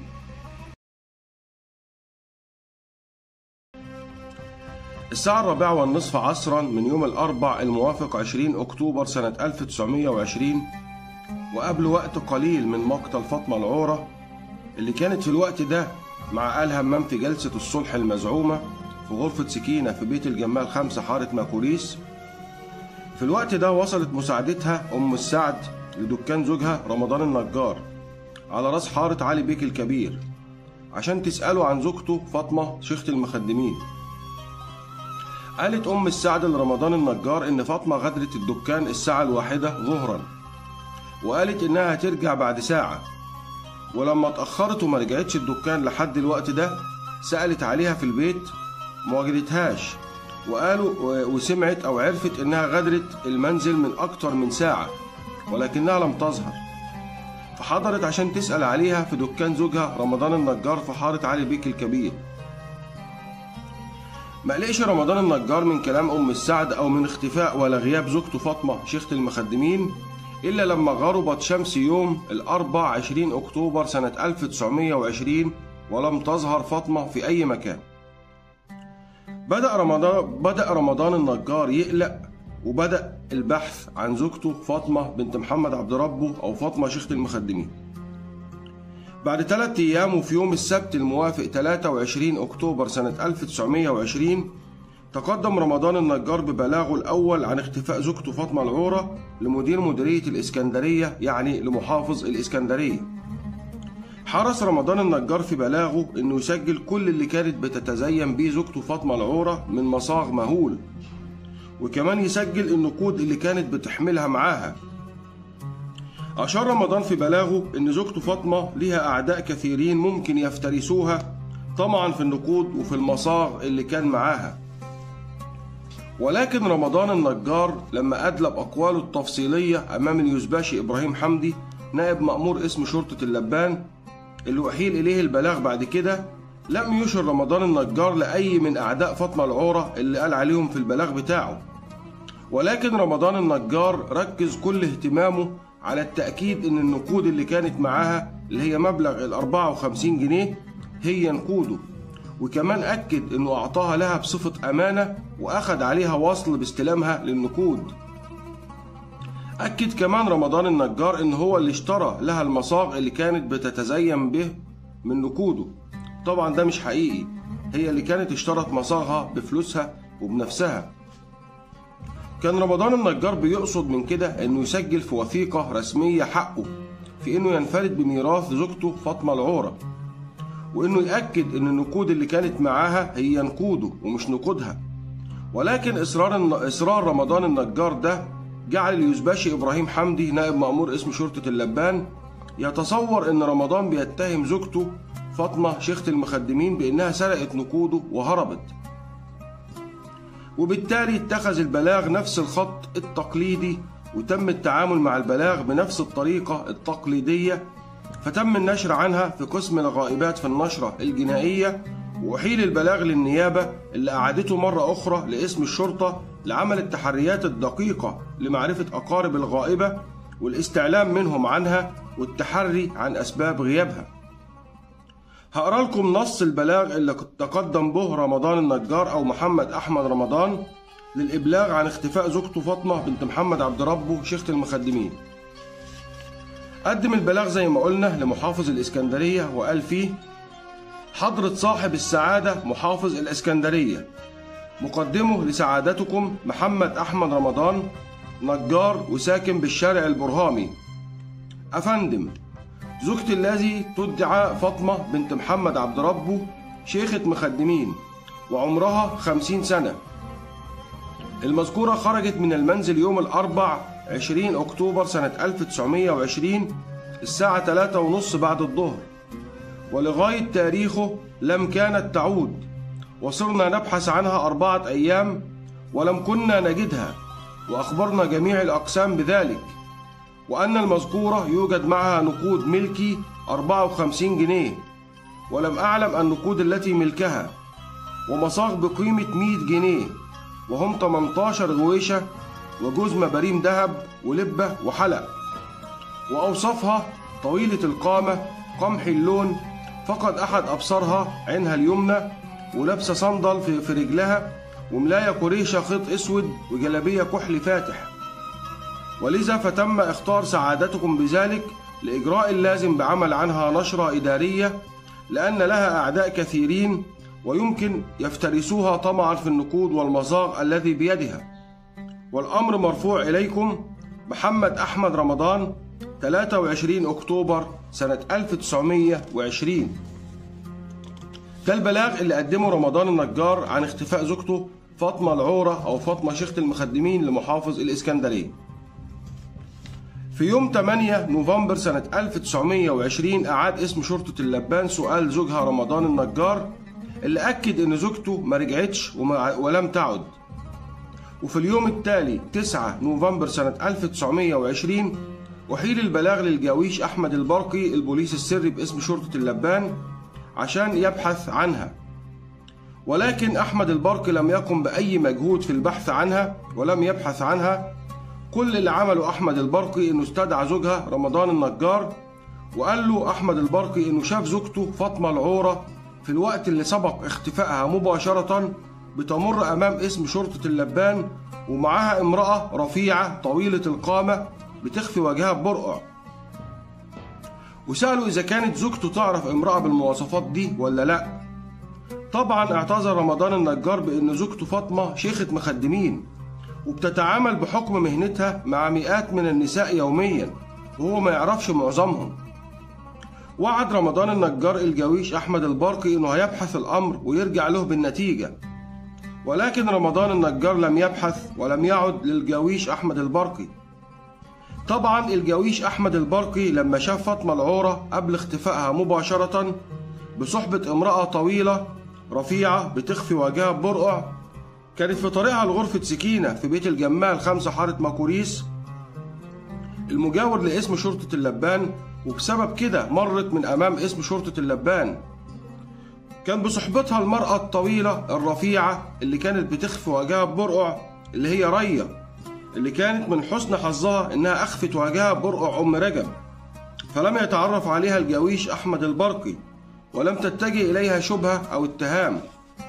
الساعة الرابعة والنصف عصرا من يوم الأربع الموافق 20 أكتوبر سنة 1920 وقبل وقت قليل من مقتل فاطمة العورة اللي كانت في الوقت ده مع آل همام في جلسة الصلح المزعومة في غرفة سكينة في بيت الجمال خمسة حارة ماكوريس في الوقت ده وصلت مساعدتها أم السعد لدكان زوجها رمضان النجار على راس حارة علي بيك الكبير عشان تسأله عن زوجته فاطمة شيخة المخدمين قالت أم السعد لرمضان النجار إن فاطمة غادرت الدكان الساعة الواحدة ظهرا وقالت إنها هترجع بعد ساعة ولما اتأخرت وما رجعتش الدكان لحد الوقت ده سألت عليها في البيت ما وجدتهاش وقالوا وسمعت أو عرفت إنها غادرت المنزل من أكتر من ساعة ولكنها لم تظهر فحضرت عشان تسأل عليها في دكان زوجها رمضان النجار في حارة علي بيك الكبير ما قلقش رمضان النجار من كلام ام السعد او من اختفاء ولا غياب زوجته فاطمه شيخه المخدمين الا لما غربت شمس يوم الاربع 20 اكتوبر سنه 1920 ولم تظهر فاطمه في اي مكان بدا رمضان بدا رمضان النجار يقلق وبدا البحث عن زوجته فاطمه بنت محمد عبد ربه او فاطمه شيخه المخدمين بعد ثلاثة أيام وفي يوم السبت الموافق 23 أكتوبر سنة 1920 تقدم رمضان النجار ببلاغه الأول عن اختفاء زوجته فاطمة العورة لمدير مديرية الإسكندرية يعني لمحافظ الإسكندرية حرص رمضان النجار في بلاغه إنه يسجل كل اللي كانت بتتزين بيه زوجته فاطمة العورة من مصاغ مهول وكمان يسجل النقود اللي كانت بتحملها معاها أشار رمضان في بلاغه إن زوجته فاطمة ليها أعداء كثيرين ممكن يفترسوها طمعا في النقود وفي المصاغ اللي كان معاها ولكن رمضان النجار لما أدلب أقواله التفصيلية أمام اليوزباشي إبراهيم حمدي نائب مأمور اسم شرطة اللبان اللي أحيل إليه البلاغ بعد كده لم يشر رمضان النجار لأي من أعداء فاطمة العورة اللي قال عليهم في البلاغ بتاعه ولكن رمضان النجار ركز كل اهتمامه على التأكيد إن النقود اللي كانت معاها اللي هي مبلغ ال 54 جنيه هي نقوده وكمان أكد إنه أعطاها لها بصفة أمانة وأخد عليها وصل باستلامها للنقود أكد كمان رمضان النجار إن هو اللي اشترى لها المصاغ اللي كانت بتتزين به من نقوده طبعا ده مش حقيقي هي اللي كانت اشترت مصاغها بفلوسها وبنفسها كان رمضان النجار بيقصد من كده انه يسجل في وثيقة رسمية حقه في انه ينفرد بميراث زوجته فاطمة العورة وانه يأكد ان النقود اللي كانت معاها هي نقوده ومش نقودها ولكن اصرار اصرار رمضان النجار ده جعل اليوزباشي ابراهيم حمدي نائب مأمور اسم شرطة اللبان يتصور ان رمضان بيتهم زوجته فاطمة شيخة المخدمين بانها سرقت نقوده وهربت وبالتالي اتخذ البلاغ نفس الخط التقليدي وتم التعامل مع البلاغ بنفس الطريقة التقليدية فتم النشر عنها في قسم الغائبات في النشرة الجنائية وأحيل البلاغ للنيابة اللي أعادته مرة أخرى لاسم الشرطة لعمل التحريات الدقيقة لمعرفة أقارب الغائبة والاستعلام منهم عنها والتحري عن أسباب غيابها هقرا لكم نص البلاغ اللي تقدم به رمضان النجار أو محمد أحمد رمضان للإبلاغ عن اختفاء زوجته فاطمة بنت محمد عبد ربه شيخة المخدمين قدم البلاغ زي ما قلنا لمحافظ الإسكندرية وقال فيه حضرة صاحب السعادة محافظ الإسكندرية مقدمه لسعادتكم محمد أحمد رمضان نجار وساكن بالشارع البرهامي أفندم زوجتي الذي تدعى فاطمة بنت محمد عبد ربه شيخة مخدمين وعمرها خمسين سنة المذكورة خرجت من المنزل يوم الأربع 20 أكتوبر سنة 1920 الساعة 3 ونص بعد الظهر ولغاية تاريخه لم كانت تعود وصرنا نبحث عنها أربعة أيام ولم كنا نجدها وأخبرنا جميع الأقسام بذلك وأن المذكورة يوجد معها نقود ملكي 54 جنيه ولم أعلم النقود التي ملكها ومصاغ بقيمة 100 جنيه وهم 18 غويشة وجوز مباريم ذهب ولبة وحلق وأوصافها طويلة القامة قمح اللون فقد أحد أبصارها عينها اليمنى ولابسة صندل في, في رجلها وملاية قريشة خيط أسود وجلابية كحل فاتح ولذا فتم اختار سعادتكم بذلك لإجراء اللازم بعمل عنها نشرة إدارية لأن لها أعداء كثيرين ويمكن يفترسوها طمعا في النقود والمصاغ الذي بيدها والأمر مرفوع إليكم محمد أحمد رمضان 23 أكتوبر سنة 1920 ده البلاغ اللي قدمه رمضان النجار عن اختفاء زوجته فاطمة العورة أو فاطمة شيخة المخدمين لمحافظ الإسكندرية في يوم 8 نوفمبر سنة 1920 أعاد اسم شرطة اللبان سؤال زوجها رمضان النجار اللي أكد إن زوجته ما رجعتش ولم تعد وفي اليوم التالي 9 نوفمبر سنة 1920 أحيل البلاغ للجاويش أحمد البرقي البوليس السري باسم شرطة اللبان عشان يبحث عنها ولكن أحمد البرقي لم يقم بأي مجهود في البحث عنها ولم يبحث عنها كل اللي عمله أحمد البرقي إنه استدعى زوجها رمضان النجار وقال له أحمد البرقي إنه شاف زوجته فاطمة العورة في الوقت اللي سبق اختفائها مباشرة بتمر أمام اسم شرطة اللبان ومعاها امرأة رفيعة طويلة القامة بتخفي وجهها ببرقع وسألوا إذا كانت زوجته تعرف امرأة بالمواصفات دي ولا لأ طبعا اعتذر رمضان النجار بأن زوجته فاطمة شيخة مخدمين وبتتعامل بحكم مهنتها مع مئات من النساء يوميا وهو ما يعرفش معظمهم وعد رمضان النجار الجويش أحمد البرقي إنه هيبحث الأمر ويرجع له بالنتيجة ولكن رمضان النجار لم يبحث ولم يعد للجويش أحمد البرقي طبعا الجويش أحمد البرقي لما شاف فاطمة العورة قبل اختفائها مباشرة بصحبة امرأة طويلة رفيعة بتخفي وجهها ببرقع كانت في طريقها لغرفة سكينة في بيت الجمال خمسة حارة ماكوريس المجاور لاسم شرطة اللبان وبسبب كده مرت من أمام اسم شرطة اللبان كان بصحبتها المرأة الطويلة الرفيعة اللي كانت بتخفي وجهها ببرقع اللي هي ريا اللي كانت من حسن حظها إنها أخفت وجهها ببرقع أم رجب فلم يتعرف عليها الجويش أحمد البرقي ولم تتجه إليها شبهة أو اتهام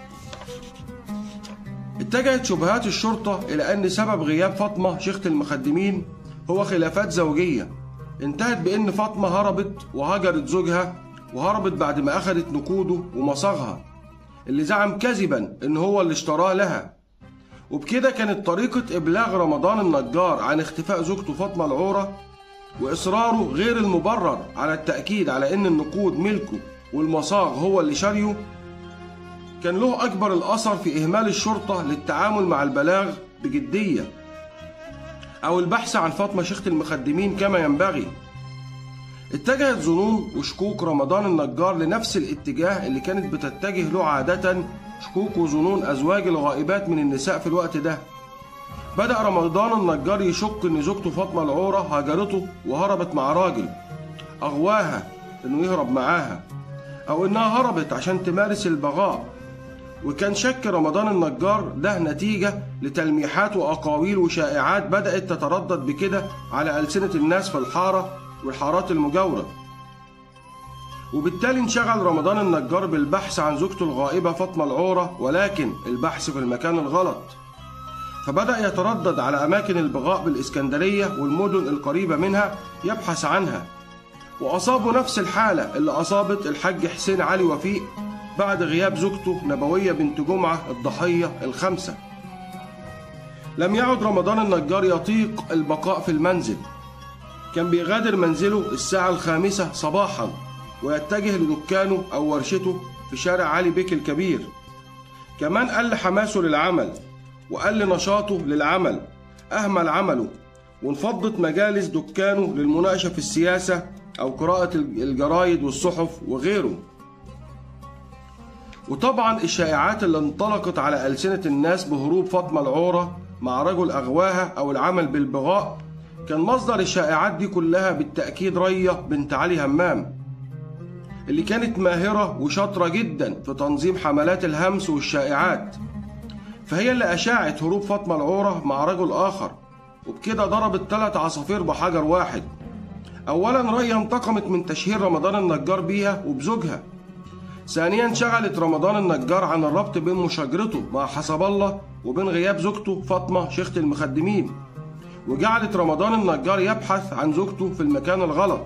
اتجهت شبهات الشرطة إلى أن سبب غياب فاطمة شيخة المخدمين هو خلافات زوجية انتهت بأن فاطمة هربت وهجرت زوجها وهربت بعد ما أخذت نقوده ومصاغها اللي زعم كذبا إن هو اللي اشتراه لها وبكده كانت طريقة إبلاغ رمضان النجار عن اختفاء زوجته فاطمة العورة وإصراره غير المبرر على التأكيد على إن النقود ملكه والمصاغ هو اللي شاريه كان له أكبر الأثر في إهمال الشرطة للتعامل مع البلاغ بجدية أو البحث عن فاطمة شيخة المخدمين كما ينبغي اتجهت ظنون وشكوك رمضان النجار لنفس الاتجاه اللي كانت بتتجه له عادة شكوك وظنون أزواج الغائبات من النساء في الوقت ده بدأ رمضان النجار يشك إن زوجته فاطمة العورة هاجرته وهربت مع راجل أغواها إنه يهرب معاها أو إنها هربت عشان تمارس البغاء وكان شك رمضان النجار ده نتيجة لتلميحات وأقاويل وشائعات بدأت تتردد بكده على ألسنة الناس في الحارة والحارات المجاورة وبالتالي انشغل رمضان النجار بالبحث عن زوجته الغائبة فاطمة العورة ولكن البحث في المكان الغلط فبدأ يتردد على أماكن البغاء بالإسكندرية والمدن القريبة منها يبحث عنها وأصابه نفس الحالة اللي أصابت الحاج حسين علي وفيق بعد غياب زوجته نبوية بنت جمعة الضحية الخامسة لم يعد رمضان النجار يطيق البقاء في المنزل كان بيغادر منزله الساعة الخامسة صباحا ويتجه لدكانه أو ورشته في شارع علي بيك الكبير كمان قل حماسه للعمل وقل نشاطه للعمل أهمل عمله وانفضت مجالس دكانه للمناقشة في السياسة أو قراءة الجرايد والصحف وغيره وطبعا الشائعات اللي انطلقت على ألسنة الناس بهروب فاطمة العورة مع رجل أغواها أو العمل بالبغاء كان مصدر الشائعات دي كلها بالتأكيد رية بنت علي همام اللي كانت ماهرة وشاطرة جدا في تنظيم حملات الهمس والشائعات فهي اللي أشاعت هروب فاطمة العورة مع رجل آخر وبكده ضربت ثلاث عصافير بحجر واحد أولا ريا انتقمت من تشهير رمضان النجار بيها وبزوجها ثانيا شغلت رمضان النجار عن الربط بين مشاجرته مع حسب الله وبين غياب زوجته فاطمة شيخة المخدمين وجعلت رمضان النجار يبحث عن زوجته في المكان الغلط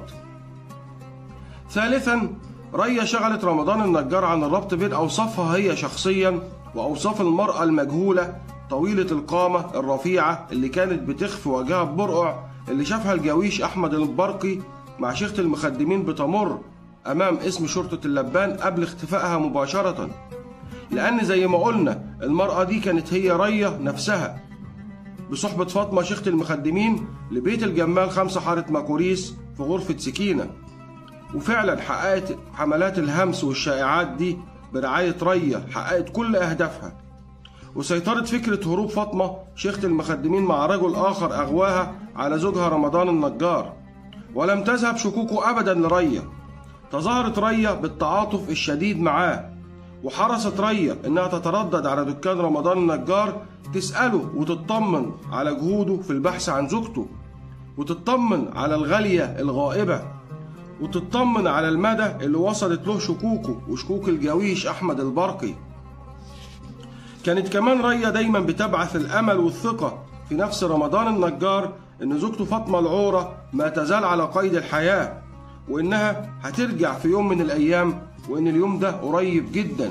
ثالثا ريا شغلت رمضان النجار عن الربط بين أوصافها هي شخصيا وأوصاف المرأة المجهولة طويلة القامة الرفيعة اللي كانت بتخفي وجهها ببرقع اللي شافها الجويش أحمد البرقي مع شيخة المخدمين بتمر أمام اسم شرطة اللبان قبل اختفائها مباشرة لأن زي ما قلنا المرأة دي كانت هي ريا نفسها بصحبة فاطمة شيخة المخدمين لبيت الجمال خمسة حارة ماكوريس في غرفة سكينة وفعلا حققت حملات الهمس والشائعات دي برعاية ريا حققت كل أهدافها وسيطرت فكرة هروب فاطمة شيخة المخدمين مع رجل آخر أغواها على زوجها رمضان النجار ولم تذهب شكوكه أبدا لريا تظاهرت ريا بالتعاطف الشديد معاه وحرصت ريا إنها تتردد على دكان رمضان النجار تسأله وتطمن على جهوده في البحث عن زوجته وتطمن على الغالية الغائبة وتطمن على المدى اللي وصلت له شكوكه وشكوك الجويش أحمد البرقي كانت كمان ريا دايما بتبعث الأمل والثقة في نفس رمضان النجار إن زوجته فاطمة العورة ما تزال على قيد الحياة وإنها هترجع في يوم من الأيام وإن اليوم ده قريب جدا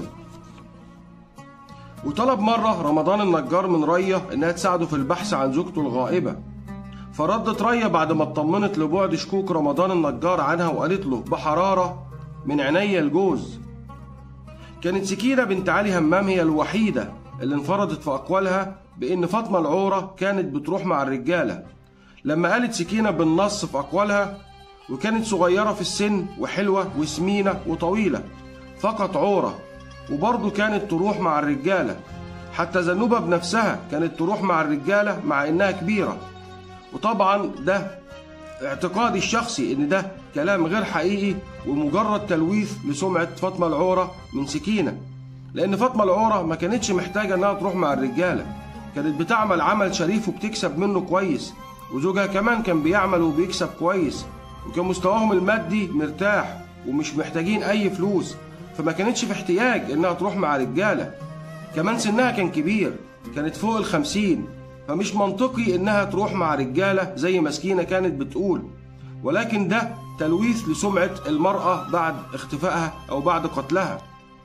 وطلب مرة رمضان النجار من ريا إنها تساعده في البحث عن زوجته الغائبة فردت ريا بعد ما اطمنت لبعد شكوك رمضان النجار عنها وقالت له بحرارة من عينيا الجوز كانت سكينة بنت علي همام هي الوحيدة اللي انفردت في أقوالها بإن فاطمة العورة كانت بتروح مع الرجالة لما قالت سكينة بالنص في أقوالها وكانت صغيرة في السن وحلوة وسمينة وطويلة فقط عورة وبرضه كانت تروح مع الرجالة حتى زنوبة بنفسها كانت تروح مع الرجالة مع إنها كبيرة وطبعا ده اعتقادي الشخصي ان ده كلام غير حقيقي ومجرد تلويث لسمعة فاطمة العورة من سكينة لان فاطمة العورة ما كانتش محتاجة انها تروح مع الرجالة كانت بتعمل عمل شريف وبتكسب منه كويس وزوجها كمان كان بيعمل وبيكسب كويس وكان مستواهم المادي مرتاح ومش محتاجين اي فلوس فما كانتش في احتياج انها تروح مع رجالة كمان سنها كان كبير كانت فوق الخمسين فمش منطقي انها تروح مع رجالة زي مسكينة كانت بتقول ولكن ده تلويث لسمعة المرأة بعد اختفائها او بعد قتلها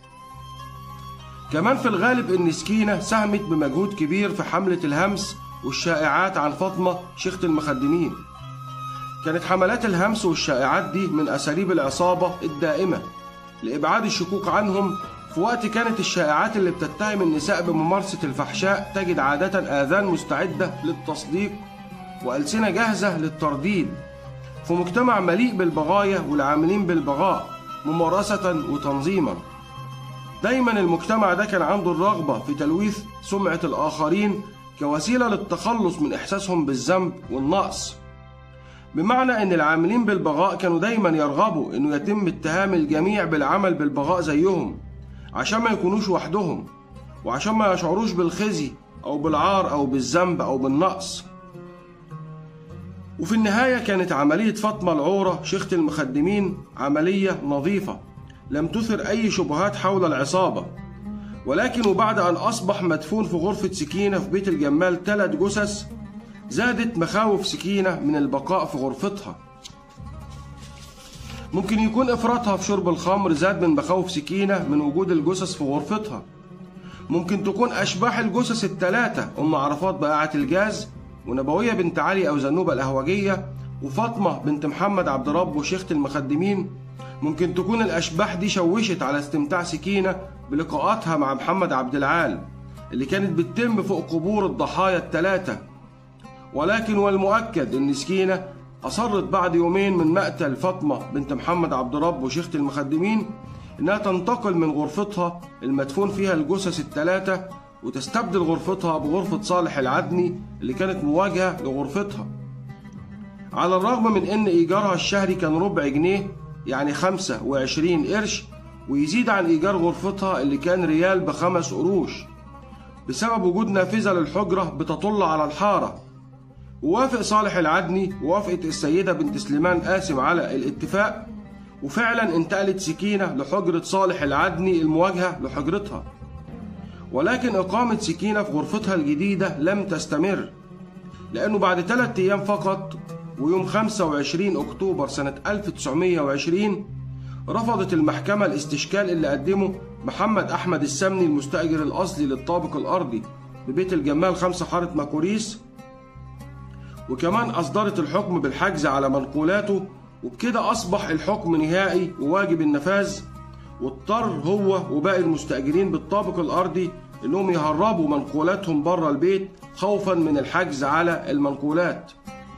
كمان في الغالب ان سكينة ساهمت بمجهود كبير في حملة الهمس والشائعات عن فاطمة شيخة المخدمين كانت حملات الهمس والشائعات دي من اساليب العصابة الدائمة لابعاد الشكوك عنهم في وقت كانت الشائعات اللي بتتهم النساء بممارسة الفحشاء تجد عادة آذان مستعدة للتصديق وألسنة جاهزة للترديد في مجتمع مليء بالبغايا والعاملين بالبغاء ممارسة وتنظيما دايما المجتمع ده كان عنده الرغبة في تلويث سمعة الآخرين كوسيلة للتخلص من إحساسهم بالذنب والنقص بمعنى أن العاملين بالبغاء كانوا دايما يرغبوا أنه يتم اتهام الجميع بالعمل بالبغاء زيهم عشان ما يكونوش وحدهم وعشان ما يشعروش بالخزي أو بالعار أو بالذنب أو بالنقص وفي النهاية كانت عملية فاطمة العورة شيخة المخدمين عملية نظيفة لم تثر أي شبهات حول العصابة ولكن وبعد أن أصبح مدفون في غرفة سكينة في بيت الجمال ثلاث جثث زادت مخاوف سكينة من البقاء في غرفتها ممكن يكون إفراطها في شرب الخمر زاد من مخاوف سكينة من وجود الجثث في غرفتها ممكن تكون أشباح الجثث الثلاثة أم عرفات بائعة الجاز ونبوية بنت علي أو زنوبة الأهوجية وفاطمة بنت محمد عبد رب وشيخة المخدمين ممكن تكون الأشباح دي شوشت على استمتاع سكينة بلقاءاتها مع محمد عبد العال اللي كانت بتتم فوق قبور الضحايا الثلاثة ولكن والمؤكد إن سكينة أصرت بعد يومين من مقتل فاطمة بنت محمد عبد رب وشيخة المخدمين إنها تنتقل من غرفتها المدفون فيها الجثث الثلاثة وتستبدل غرفتها بغرفة صالح العدني اللي كانت مواجهة لغرفتها على الرغم من إن إيجارها الشهري كان ربع جنيه يعني 25 قرش ويزيد عن إيجار غرفتها اللي كان ريال بخمس قروش بسبب وجود نافذة للحجرة بتطل على الحارة ووافق صالح العدني ووافقت السيدة بنت سليمان قاسم على الاتفاق وفعلا انتقلت سكينة لحجرة صالح العدني المواجهة لحجرتها ولكن إقامة سكينة في غرفتها الجديدة لم تستمر لأنه بعد ثلاثة أيام فقط ويوم 25 أكتوبر سنة 1920 رفضت المحكمة الاستشكال اللي قدمه محمد أحمد السمني المستأجر الأصلي للطابق الأرضي ببيت الجمال خمسة حارة ماكوريس وكمان أصدرت الحكم بالحجز على منقولاته وبكده أصبح الحكم نهائي وواجب النفاذ واضطر هو وباقي المستأجرين بالطابق الأرضي إنهم يهربوا منقولاتهم بره البيت خوفا من الحجز على المنقولات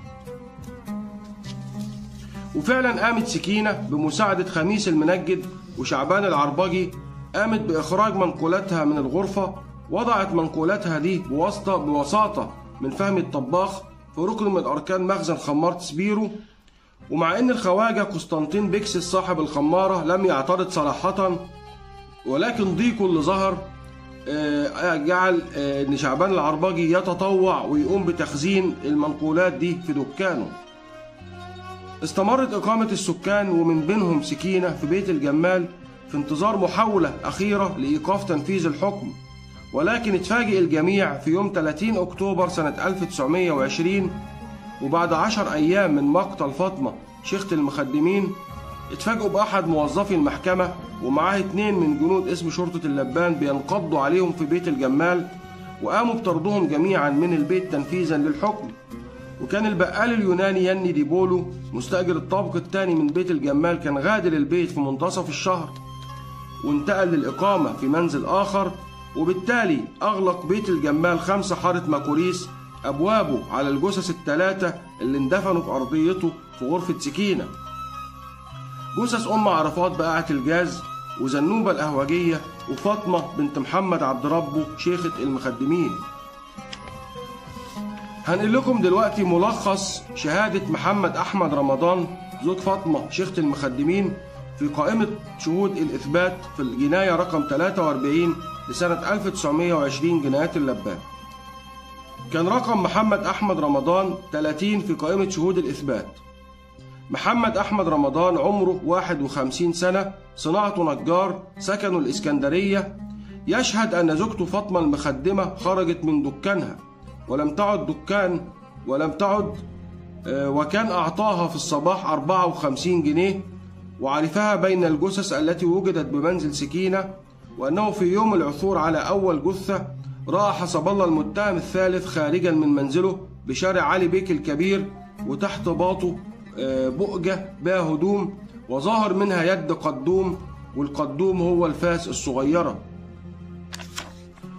وفعلا قامت سكينة بمساعدة خميس المنجد وشعبان العربجي قامت بإخراج منقولاتها من الغرفة وضعت منقولاتها دي بواسطة بوساطة من فهمي الطباخ في ركن من أركان مخزن خمارة سبيرو ومع ان الخواجة قسطنطين بيكس صاحب الخمارة لم يعترض صراحة ولكن ضيقه اللي ظهر جعل ان شعبان العربجي يتطوع ويقوم بتخزين المنقولات دي في دكانه استمرت إقامة السكان ومن بينهم سكينة في بيت الجمال في انتظار محاولة أخيرة لإيقاف تنفيذ الحكم ولكن اتفاجئ الجميع في يوم 30 أكتوبر سنة 1920 وبعد عشر أيام من مقتل فاطمة شيخة المخدمين اتفاجئوا بأحد موظفي المحكمة ومعاه اتنين من جنود اسم شرطة اللبان بينقضوا عليهم في بيت الجمال وقاموا بطردهم جميعا من البيت تنفيذا للحكم وكان البقال اليوناني يني ديبولو مستأجر الطابق الثاني من بيت الجمال كان غادر البيت في منتصف الشهر وانتقل للإقامة في منزل آخر وبالتالي أغلق بيت الجمال خمسة حارة ماكوريس أبوابه على الجثث الثلاثة اللي اندفنوا في أرضيته في غرفة سكينة جثث أم عرفات بقاعة الجاز وزنوبة الأهوجية وفاطمة بنت محمد عبد ربه شيخة المخدمين هنقل لكم دلوقتي ملخص شهادة محمد أحمد رمضان زوج فاطمة شيخة المخدمين في قائمة شهود الإثبات في الجناية رقم 43 لسنة 1920 جنايات اللبان كان رقم محمد أحمد رمضان 30 في قائمة شهود الإثبات محمد أحمد رمضان عمره 51 سنة صناعته نجار سكنه الإسكندرية يشهد أن زوجته فاطمة المخدمة خرجت من دكانها ولم تعد دكان ولم تعد وكان أعطاها في الصباح 54 جنيه وعرفها بين الجثث التي وجدت بمنزل سكينة وأنه في يوم العثور على أول جثة رأى حسب الله المتهم الثالث خارجا من منزله بشارع علي بيك الكبير وتحت باطه بؤجة بها هدوم وظاهر منها يد قدوم والقدوم هو الفاس الصغيرة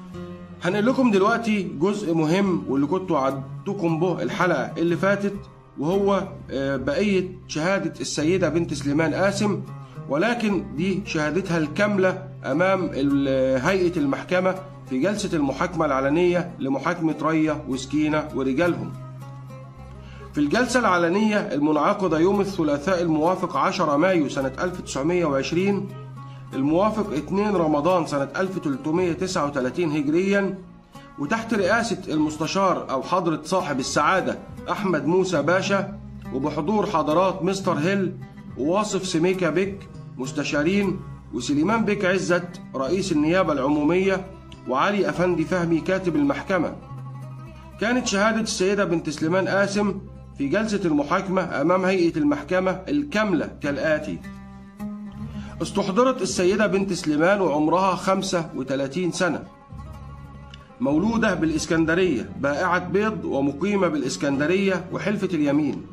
هنقل لكم دلوقتي جزء مهم واللي كنت وعدتكم به الحلقة اللي فاتت وهو آه، بقية شهادة السيدة بنت سليمان قاسم ولكن دي شهادتها الكاملة أمام ال- هيئة المحكمة في جلسة المحاكمة العلنية لمحاكمة ريا وسكينة ورجالهم في الجلسة العلنية المنعقدة يوم الثلاثاء الموافق 10 مايو سنة 1920 الموافق 2 رمضان سنة 1339 هجريا وتحت رئاسة المستشار أو حضرة صاحب السعادة أحمد موسى باشا وبحضور حضرات مستر هيل وواصف سميكا بيك مستشارين وسليمان بيك عزت رئيس النيابة العمومية وعلي أفندي فهمي كاتب المحكمة كانت شهادة السيدة بنت سليمان قاسم في جلسة المحاكمة أمام هيئة المحكمة الكاملة كالآتي استحضرت السيدة بنت سليمان وعمرها 35 سنة مولودة بالإسكندرية بائعة بيض ومقيمة بالإسكندرية وحلفة اليمين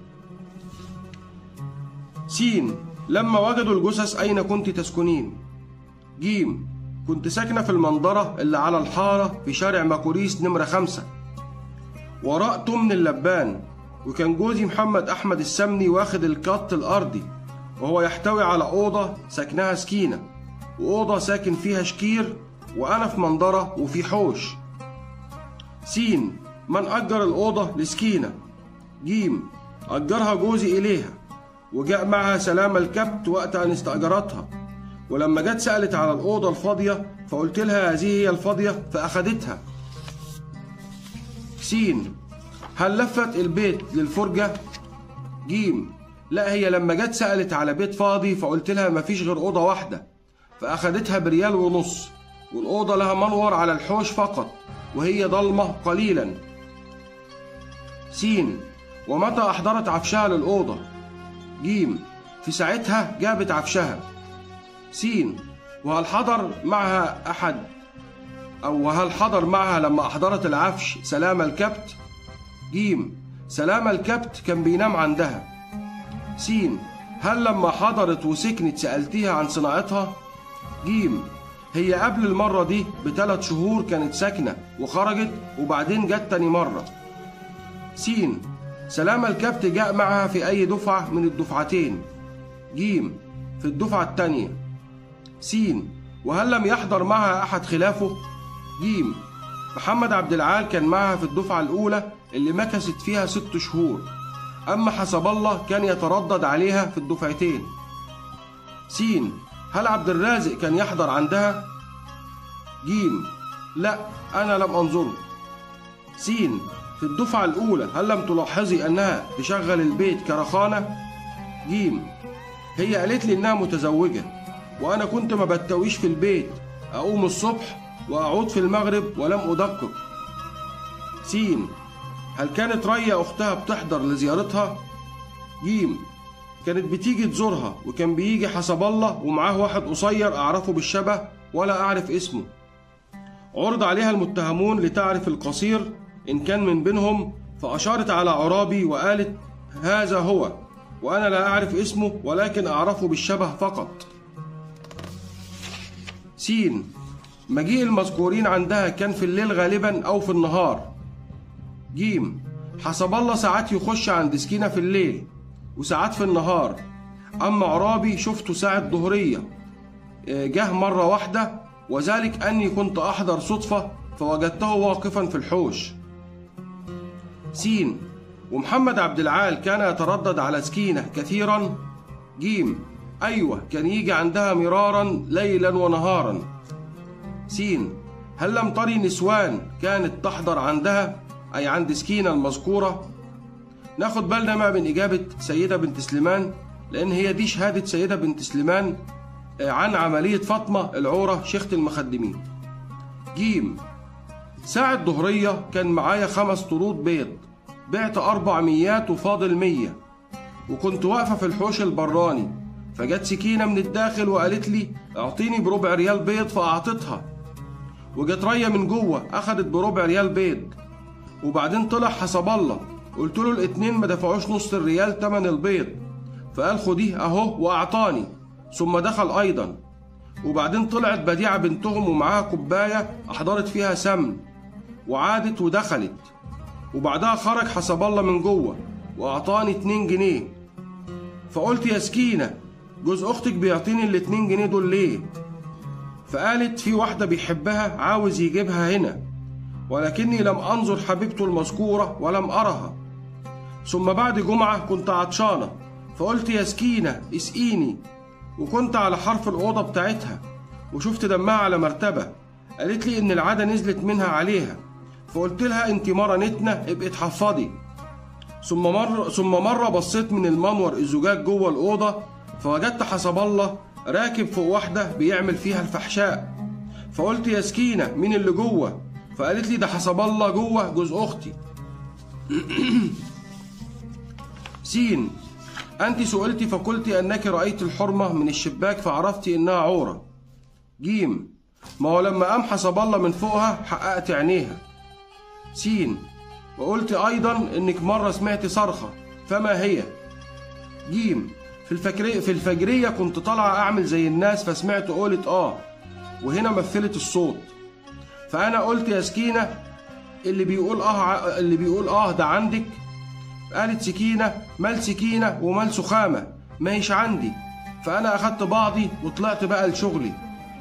سين لما وجدوا الجثث أين كنت تسكنين جيم كنت ساكنة في المنظرة اللي على الحارة في شارع ماكوريس نمرة خمسة وراء تمن اللبان وكان جوزي محمد أحمد السمني واخد القط الأرضي وهو يحتوي على أوضة سكنها سكينة وأوضة ساكن فيها شكير وأنا في منظرة وفي حوش سين من أجر الأوضة لسكينة جيم أجرها جوزي إليها وجاء معها سلامة الكبت وقت أن استأجرتها ولما جت سألت على الأوضة الفاضية فقلت لها هذه هي الفاضية فأخدتها سين هل لفت البيت للفرجة؟ جيم لا هي لما جت سألت على بيت فاضي فقلت لها مفيش غير أوضة واحدة فأخدتها بريال ونص والأوضة لها منور على الحوش فقط وهي ضلمة قليلا سين ومتى أحضرت عفشها للأوضة جيم في ساعتها جابت عفشها سين وهل حضر معها أحد أو وهل حضر معها لما أحضرت العفش سلامة الكبت جيم سلامة الكبت كان بينام عندها سين هل لما حضرت وسكنت سألتيها عن صناعتها جيم هي قبل المرة دي بثلاث شهور كانت ساكنة وخرجت وبعدين جت تاني مرة سين سلامة الكبت جاء معها في أي دفعة من الدفعتين جيم في الدفعة التانية سين وهل لم يحضر معها أحد خلافه جيم محمد عبد العال كان معها في الدفعة الأولى اللي مكثت فيها ست شهور أما حسب الله كان يتردد عليها في الدفعتين سين هل عبد الرازق كان يحضر عندها جيم لا أنا لم أنظره سين في الدفعة الأولى هل لم تلاحظي أنها تشغل البيت كرخانة جيم هي قالت لي إنها متزوجة وأنا كنت ما بتويش في البيت أقوم الصبح وأعود في المغرب ولم أدقق سين هل كانت ريا أختها بتحضر لزيارتها؟ جيم كانت بتيجي تزورها وكان بيجي حسب الله ومعاه واحد قصير أعرفه بالشبه ولا أعرف اسمه عرض عليها المتهمون لتعرف القصير إن كان من بينهم فأشارت على عرابي وقالت هذا هو وأنا لا أعرف اسمه ولكن أعرفه بالشبه فقط سين مجيء المذكورين عندها كان في الليل غالبا أو في النهار جيم حسب الله ساعات يخش عند سكينة في الليل وساعات في النهار أما عرابي شفته ساعة ظهرية آه، جه مرة واحدة وذلك أني كنت أحضر صدفة فوجدته واقفا في الحوش سين ومحمد عبد العال كان يتردد على سكينة كثيرا جيم أيوة كان يجي عندها مرارا ليلا ونهارا سين هل لم تري نسوان كانت تحضر عندها أي عند سكينة المذكورة ناخد بالنا ما من إجابة سيدة بنت سليمان لأن هي دي شهادة سيدة بنت سليمان آه، عن عملية فاطمة العورة شيخة المخدمين جيم ساعة ظهرية كان معايا خمس طرود بيض بعت أربع ميات وفاضل مية وكنت واقفة في الحوش البراني فجت سكينة من الداخل وقالت لي اعطيني بربع ريال بيض فأعطيتها وجت ريا من جوه أخدت بربع ريال بيض وبعدين طلع حسب الله قلت له الاتنين ما دفعوش نص الريال تمن البيض فقال خديه اهو واعطاني ثم دخل ايضا وبعدين طلعت بديعة بنتهم ومعاها كوباية احضرت فيها سمن وعادت ودخلت وبعدها خرج حسب الله من جوه وأعطاني اتنين جنيه فقلت يا سكينة جوز أختك بيعطيني الاتنين جنيه دول ليه؟ فقالت في واحدة بيحبها عاوز يجيبها هنا ولكني لم أنظر حبيبته المذكورة ولم أرها ثم بعد جمعة كنت عطشانة فقلت يا سكينة اسقيني وكنت على حرف الأوضة بتاعتها وشفت دمها على مرتبة قالت لي إن العادة نزلت منها عليها فقلت لها أنت مرة نتنة ابقي تحفظي ثم مرة ثم مرة بصيت من المنور الزجاج جوه الأوضة فوجدت حسب الله راكب فوق واحدة بيعمل فيها الفحشاء فقلت يا سكينة مين اللي جوه فقالت لي ده حسب الله جوه جوز أختي سين أنت سئلت فقلت أنك رأيت الحرمة من الشباك فعرفت إنها عورة جيم ما هو لما قام حسب الله من فوقها حققت عينيها سين وقلت أيضا إنك مرة سمعت صرخة فما هي جيم في الفجرية, في الفجرية كنت طالعة أعمل زي الناس فسمعت قولة آه وهنا مثلت الصوت فأنا قلت يا سكينة اللي بيقول آه اللي بيقول آه ده عندك قالت سكينة مال سكينة ومال سخامة ما هيش عندي فأنا أخدت بعضي وطلعت بقى لشغلي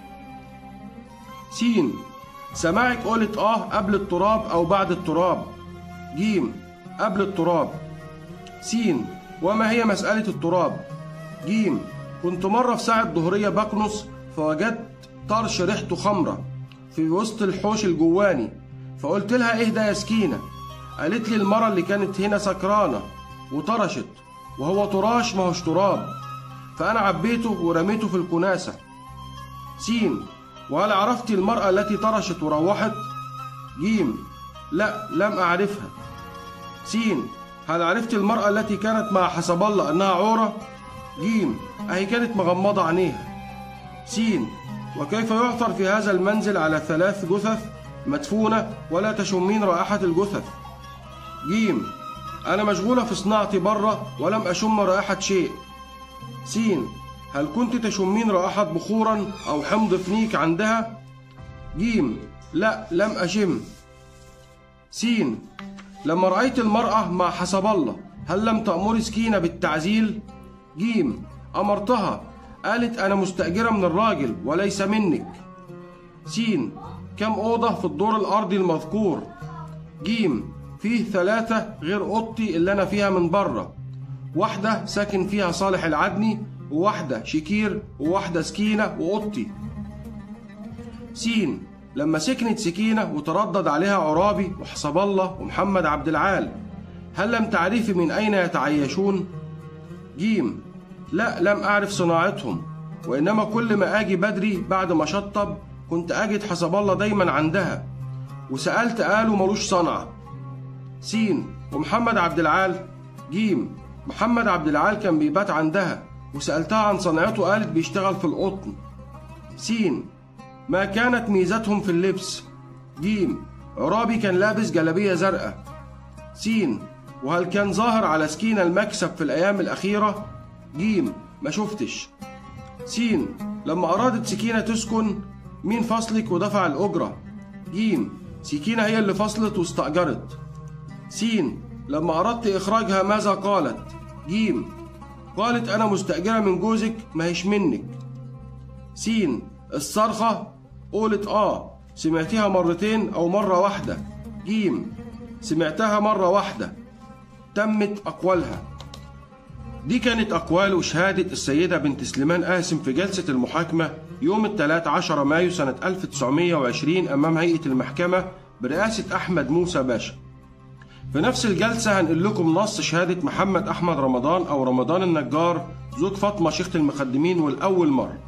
سين سماعك قولت آه قبل التراب أو بعد التراب جيم قبل التراب سين وما هي مسألة التراب جيم كنت مرة في ساعة ظهرية بكنس فوجدت طرش ريحته خمرة في وسط الحوش الجواني فقلت لها اهدى يا سكينة قالت لي المرة اللي كانت هنا سكرانة وطرشت وهو طراش ما هوش تراب فأنا عبيته ورميته في الكناسة سين وهل عرفت المرأة التي طرشت وروحت؟ جيم لا لم أعرفها سين هل عرفت المرأة التي كانت مع حسب الله أنها عورة؟ جيم أهي كانت مغمضة عينيها سين وكيف يعثر في هذا المنزل على ثلاث جثث مدفونة ولا تشمين رائحة الجثث جيم أنا مشغولة في صناعتي برة ولم أشم رائحة شيء سين هل كنت تشمين رائحة بخورا أو حمض فنيك عندها؟ جيم لا لم أشم سين لما رأيت المرأة مع حسب الله هل لم تأمري سكينة بالتعزيل؟ جيم أمرتها قالت أنا مستأجرة من الراجل وليس منك سين كم أوضة في الدور الأرضي المذكور جيم فيه ثلاثة غير أوضتي اللي أنا فيها من بره واحدة ساكن فيها صالح العدني وواحدة شكير وواحدة سكينة وأوضتي سين لما سكنت سكينة وتردد عليها عرابي وحسب الله ومحمد عبد العال هل لم تعرفي من أين يتعيشون؟ جيم لا لم أعرف صناعتهم وإنما كل ما أجي بدري بعد ما شطب كنت أجد حسب الله دايما عندها وسألت قالوا ملوش صنعة سين ومحمد عبد العال جيم محمد عبد العال كان بيبات عندها وسألتها عن صنعته قالت بيشتغل في القطن سين ما كانت ميزتهم في اللبس جيم عرابي كان لابس جلابية زرقاء سين وهل كان ظاهر على سكينة المكسب في الأيام الأخيرة جيم ما شفتش سين لما أرادت سكينة تسكن مين فصلك ودفع الأجرة جيم سكينة هي اللي فصلت واستأجرت سين لما أردت إخراجها ماذا قالت جيم قالت أنا مستأجرة من جوزك ما هيش منك سين الصرخة قولت آه سمعتها مرتين أو مرة واحدة جيم سمعتها مرة واحدة تمت أقوالها دي كانت أقوال وشهادة السيدة بنت سليمان قاسم في جلسة المحاكمة يوم الثلاث عشر مايو سنة 1920 أمام هيئة المحكمة برئاسة أحمد موسى باشا في نفس الجلسة هنقل لكم نص شهادة محمد أحمد رمضان أو رمضان النجار زوج فاطمة شيخة المخدمين والأول مرة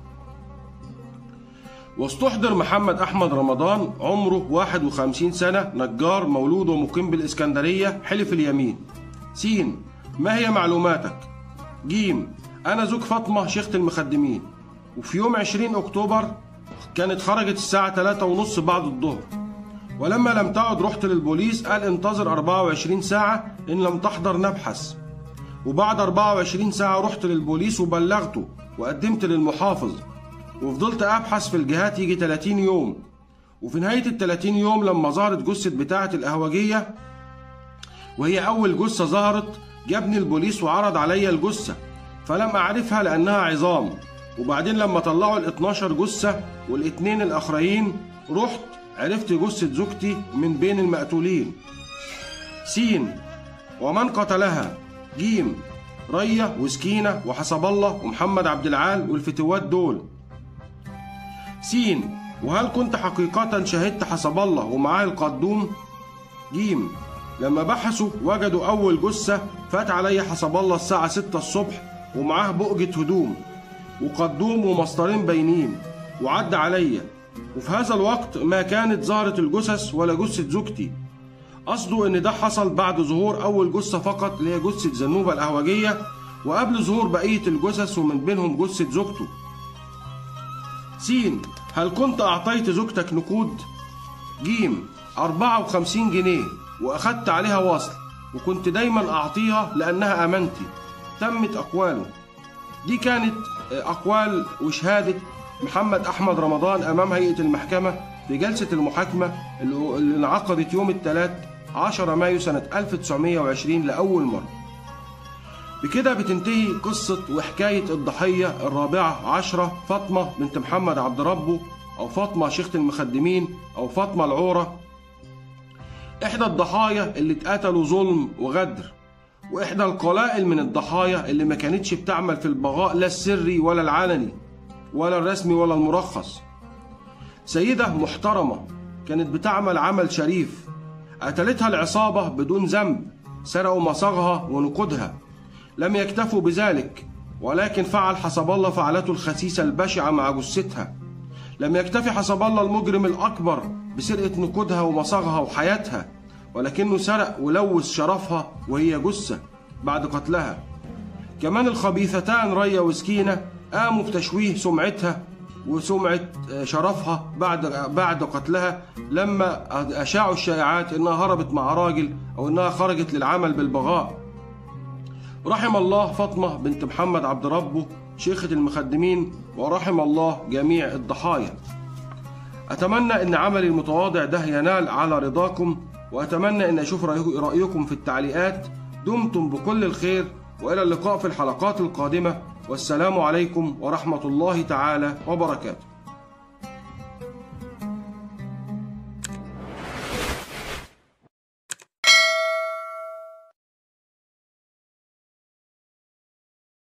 واستحضر محمد أحمد رمضان عمره 51 سنة نجار مولود ومقيم بالإسكندرية حلف اليمين سين ما هي معلوماتك جيم أنا زوج فاطمة شيخة المخدمين وفي يوم 20 أكتوبر كانت خرجت الساعة 3 ونص بعد الظهر ولما لم تعد رحت للبوليس قال انتظر 24 ساعة إن لم تحضر نبحث وبعد 24 ساعة رحت للبوليس وبلغته وقدمت للمحافظ وفضلت أبحث في الجهات يجي 30 يوم وفي نهاية ال 30 يوم لما ظهرت جثة بتاعة القهوجية وهي أول جثة ظهرت جابني البوليس وعرض عليا الجثة فلم أعرفها لأنها عظام وبعدين لما طلعوا ال 12 جثة والاتنين الآخرين رحت عرفت جثة زوجتي من بين المقتولين سين ومن قتلها جيم ريا وسكينة وحسب الله ومحمد عبد العال والفتوات دول سين وهل كنت حقيقة شهدت حسب الله ومعاه القدوم جيم لما بحثوا وجدوا أول جثة فات علي حسب الله الساعة 6 الصبح ومعاه بؤجة هدوم وقدوم ومسطرين باينين وعد عليا وفي هذا الوقت ما كانت ظهرت الجثث ولا جثة زوجتي قصده ان ده حصل بعد ظهور اول جثة فقط اللي هي جثة زنوبة القهوجية وقبل ظهور بقية الجثث ومن بينهم جثة زوجته سين هل كنت أعطيت زوجتك نقود؟ جيم 54 جنيه وأخدت عليها وصل وكنت دايما أعطيها لأنها أمانتي تمت أقواله دي كانت أقوال وشهادة محمد أحمد رمضان أمام هيئة المحكمة في جلسة المحاكمة اللي انعقدت يوم الثلاث 10 مايو سنة 1920 لأول مرة بكده بتنتهي قصة وحكاية الضحية الرابعة عشرة فاطمة بنت محمد عبد ربه أو فاطمة شيخة المخدمين أو فاطمة العورة إحدى الضحايا اللي اتقتلوا ظلم وغدر وإحدى القلائل من الضحايا اللي ما كانتش بتعمل في البغاء لا السري ولا العلني ولا الرسمي ولا المرخص سيدة محترمة كانت بتعمل عمل شريف قتلتها العصابة بدون ذنب سرقوا مصاغها ونقودها لم يكتفوا بذلك ولكن فعل حسب الله فعلته الخسيسة البشعة مع جثتها لم يكتفي حسب الله المجرم الأكبر بسرقة نقودها ومصاغها وحياتها ولكنه سرق ولوث شرفها وهي جثة بعد قتلها كمان الخبيثتان ريا وسكينة قاموا بتشويه سمعتها وسمعة شرفها بعد بعد قتلها لما أشاعوا الشائعات إنها هربت مع راجل أو إنها خرجت للعمل بالبغاء رحم الله فاطمة بنت محمد عبد ربه شيخة المخدمين ورحم الله جميع الضحايا أتمنى أن عملي المتواضع ده ينال على رضاكم وأتمنى أن أشوف رأيكم في التعليقات دمتم بكل الخير وإلى اللقاء في الحلقات القادمة والسلام عليكم ورحمة الله تعالى وبركاته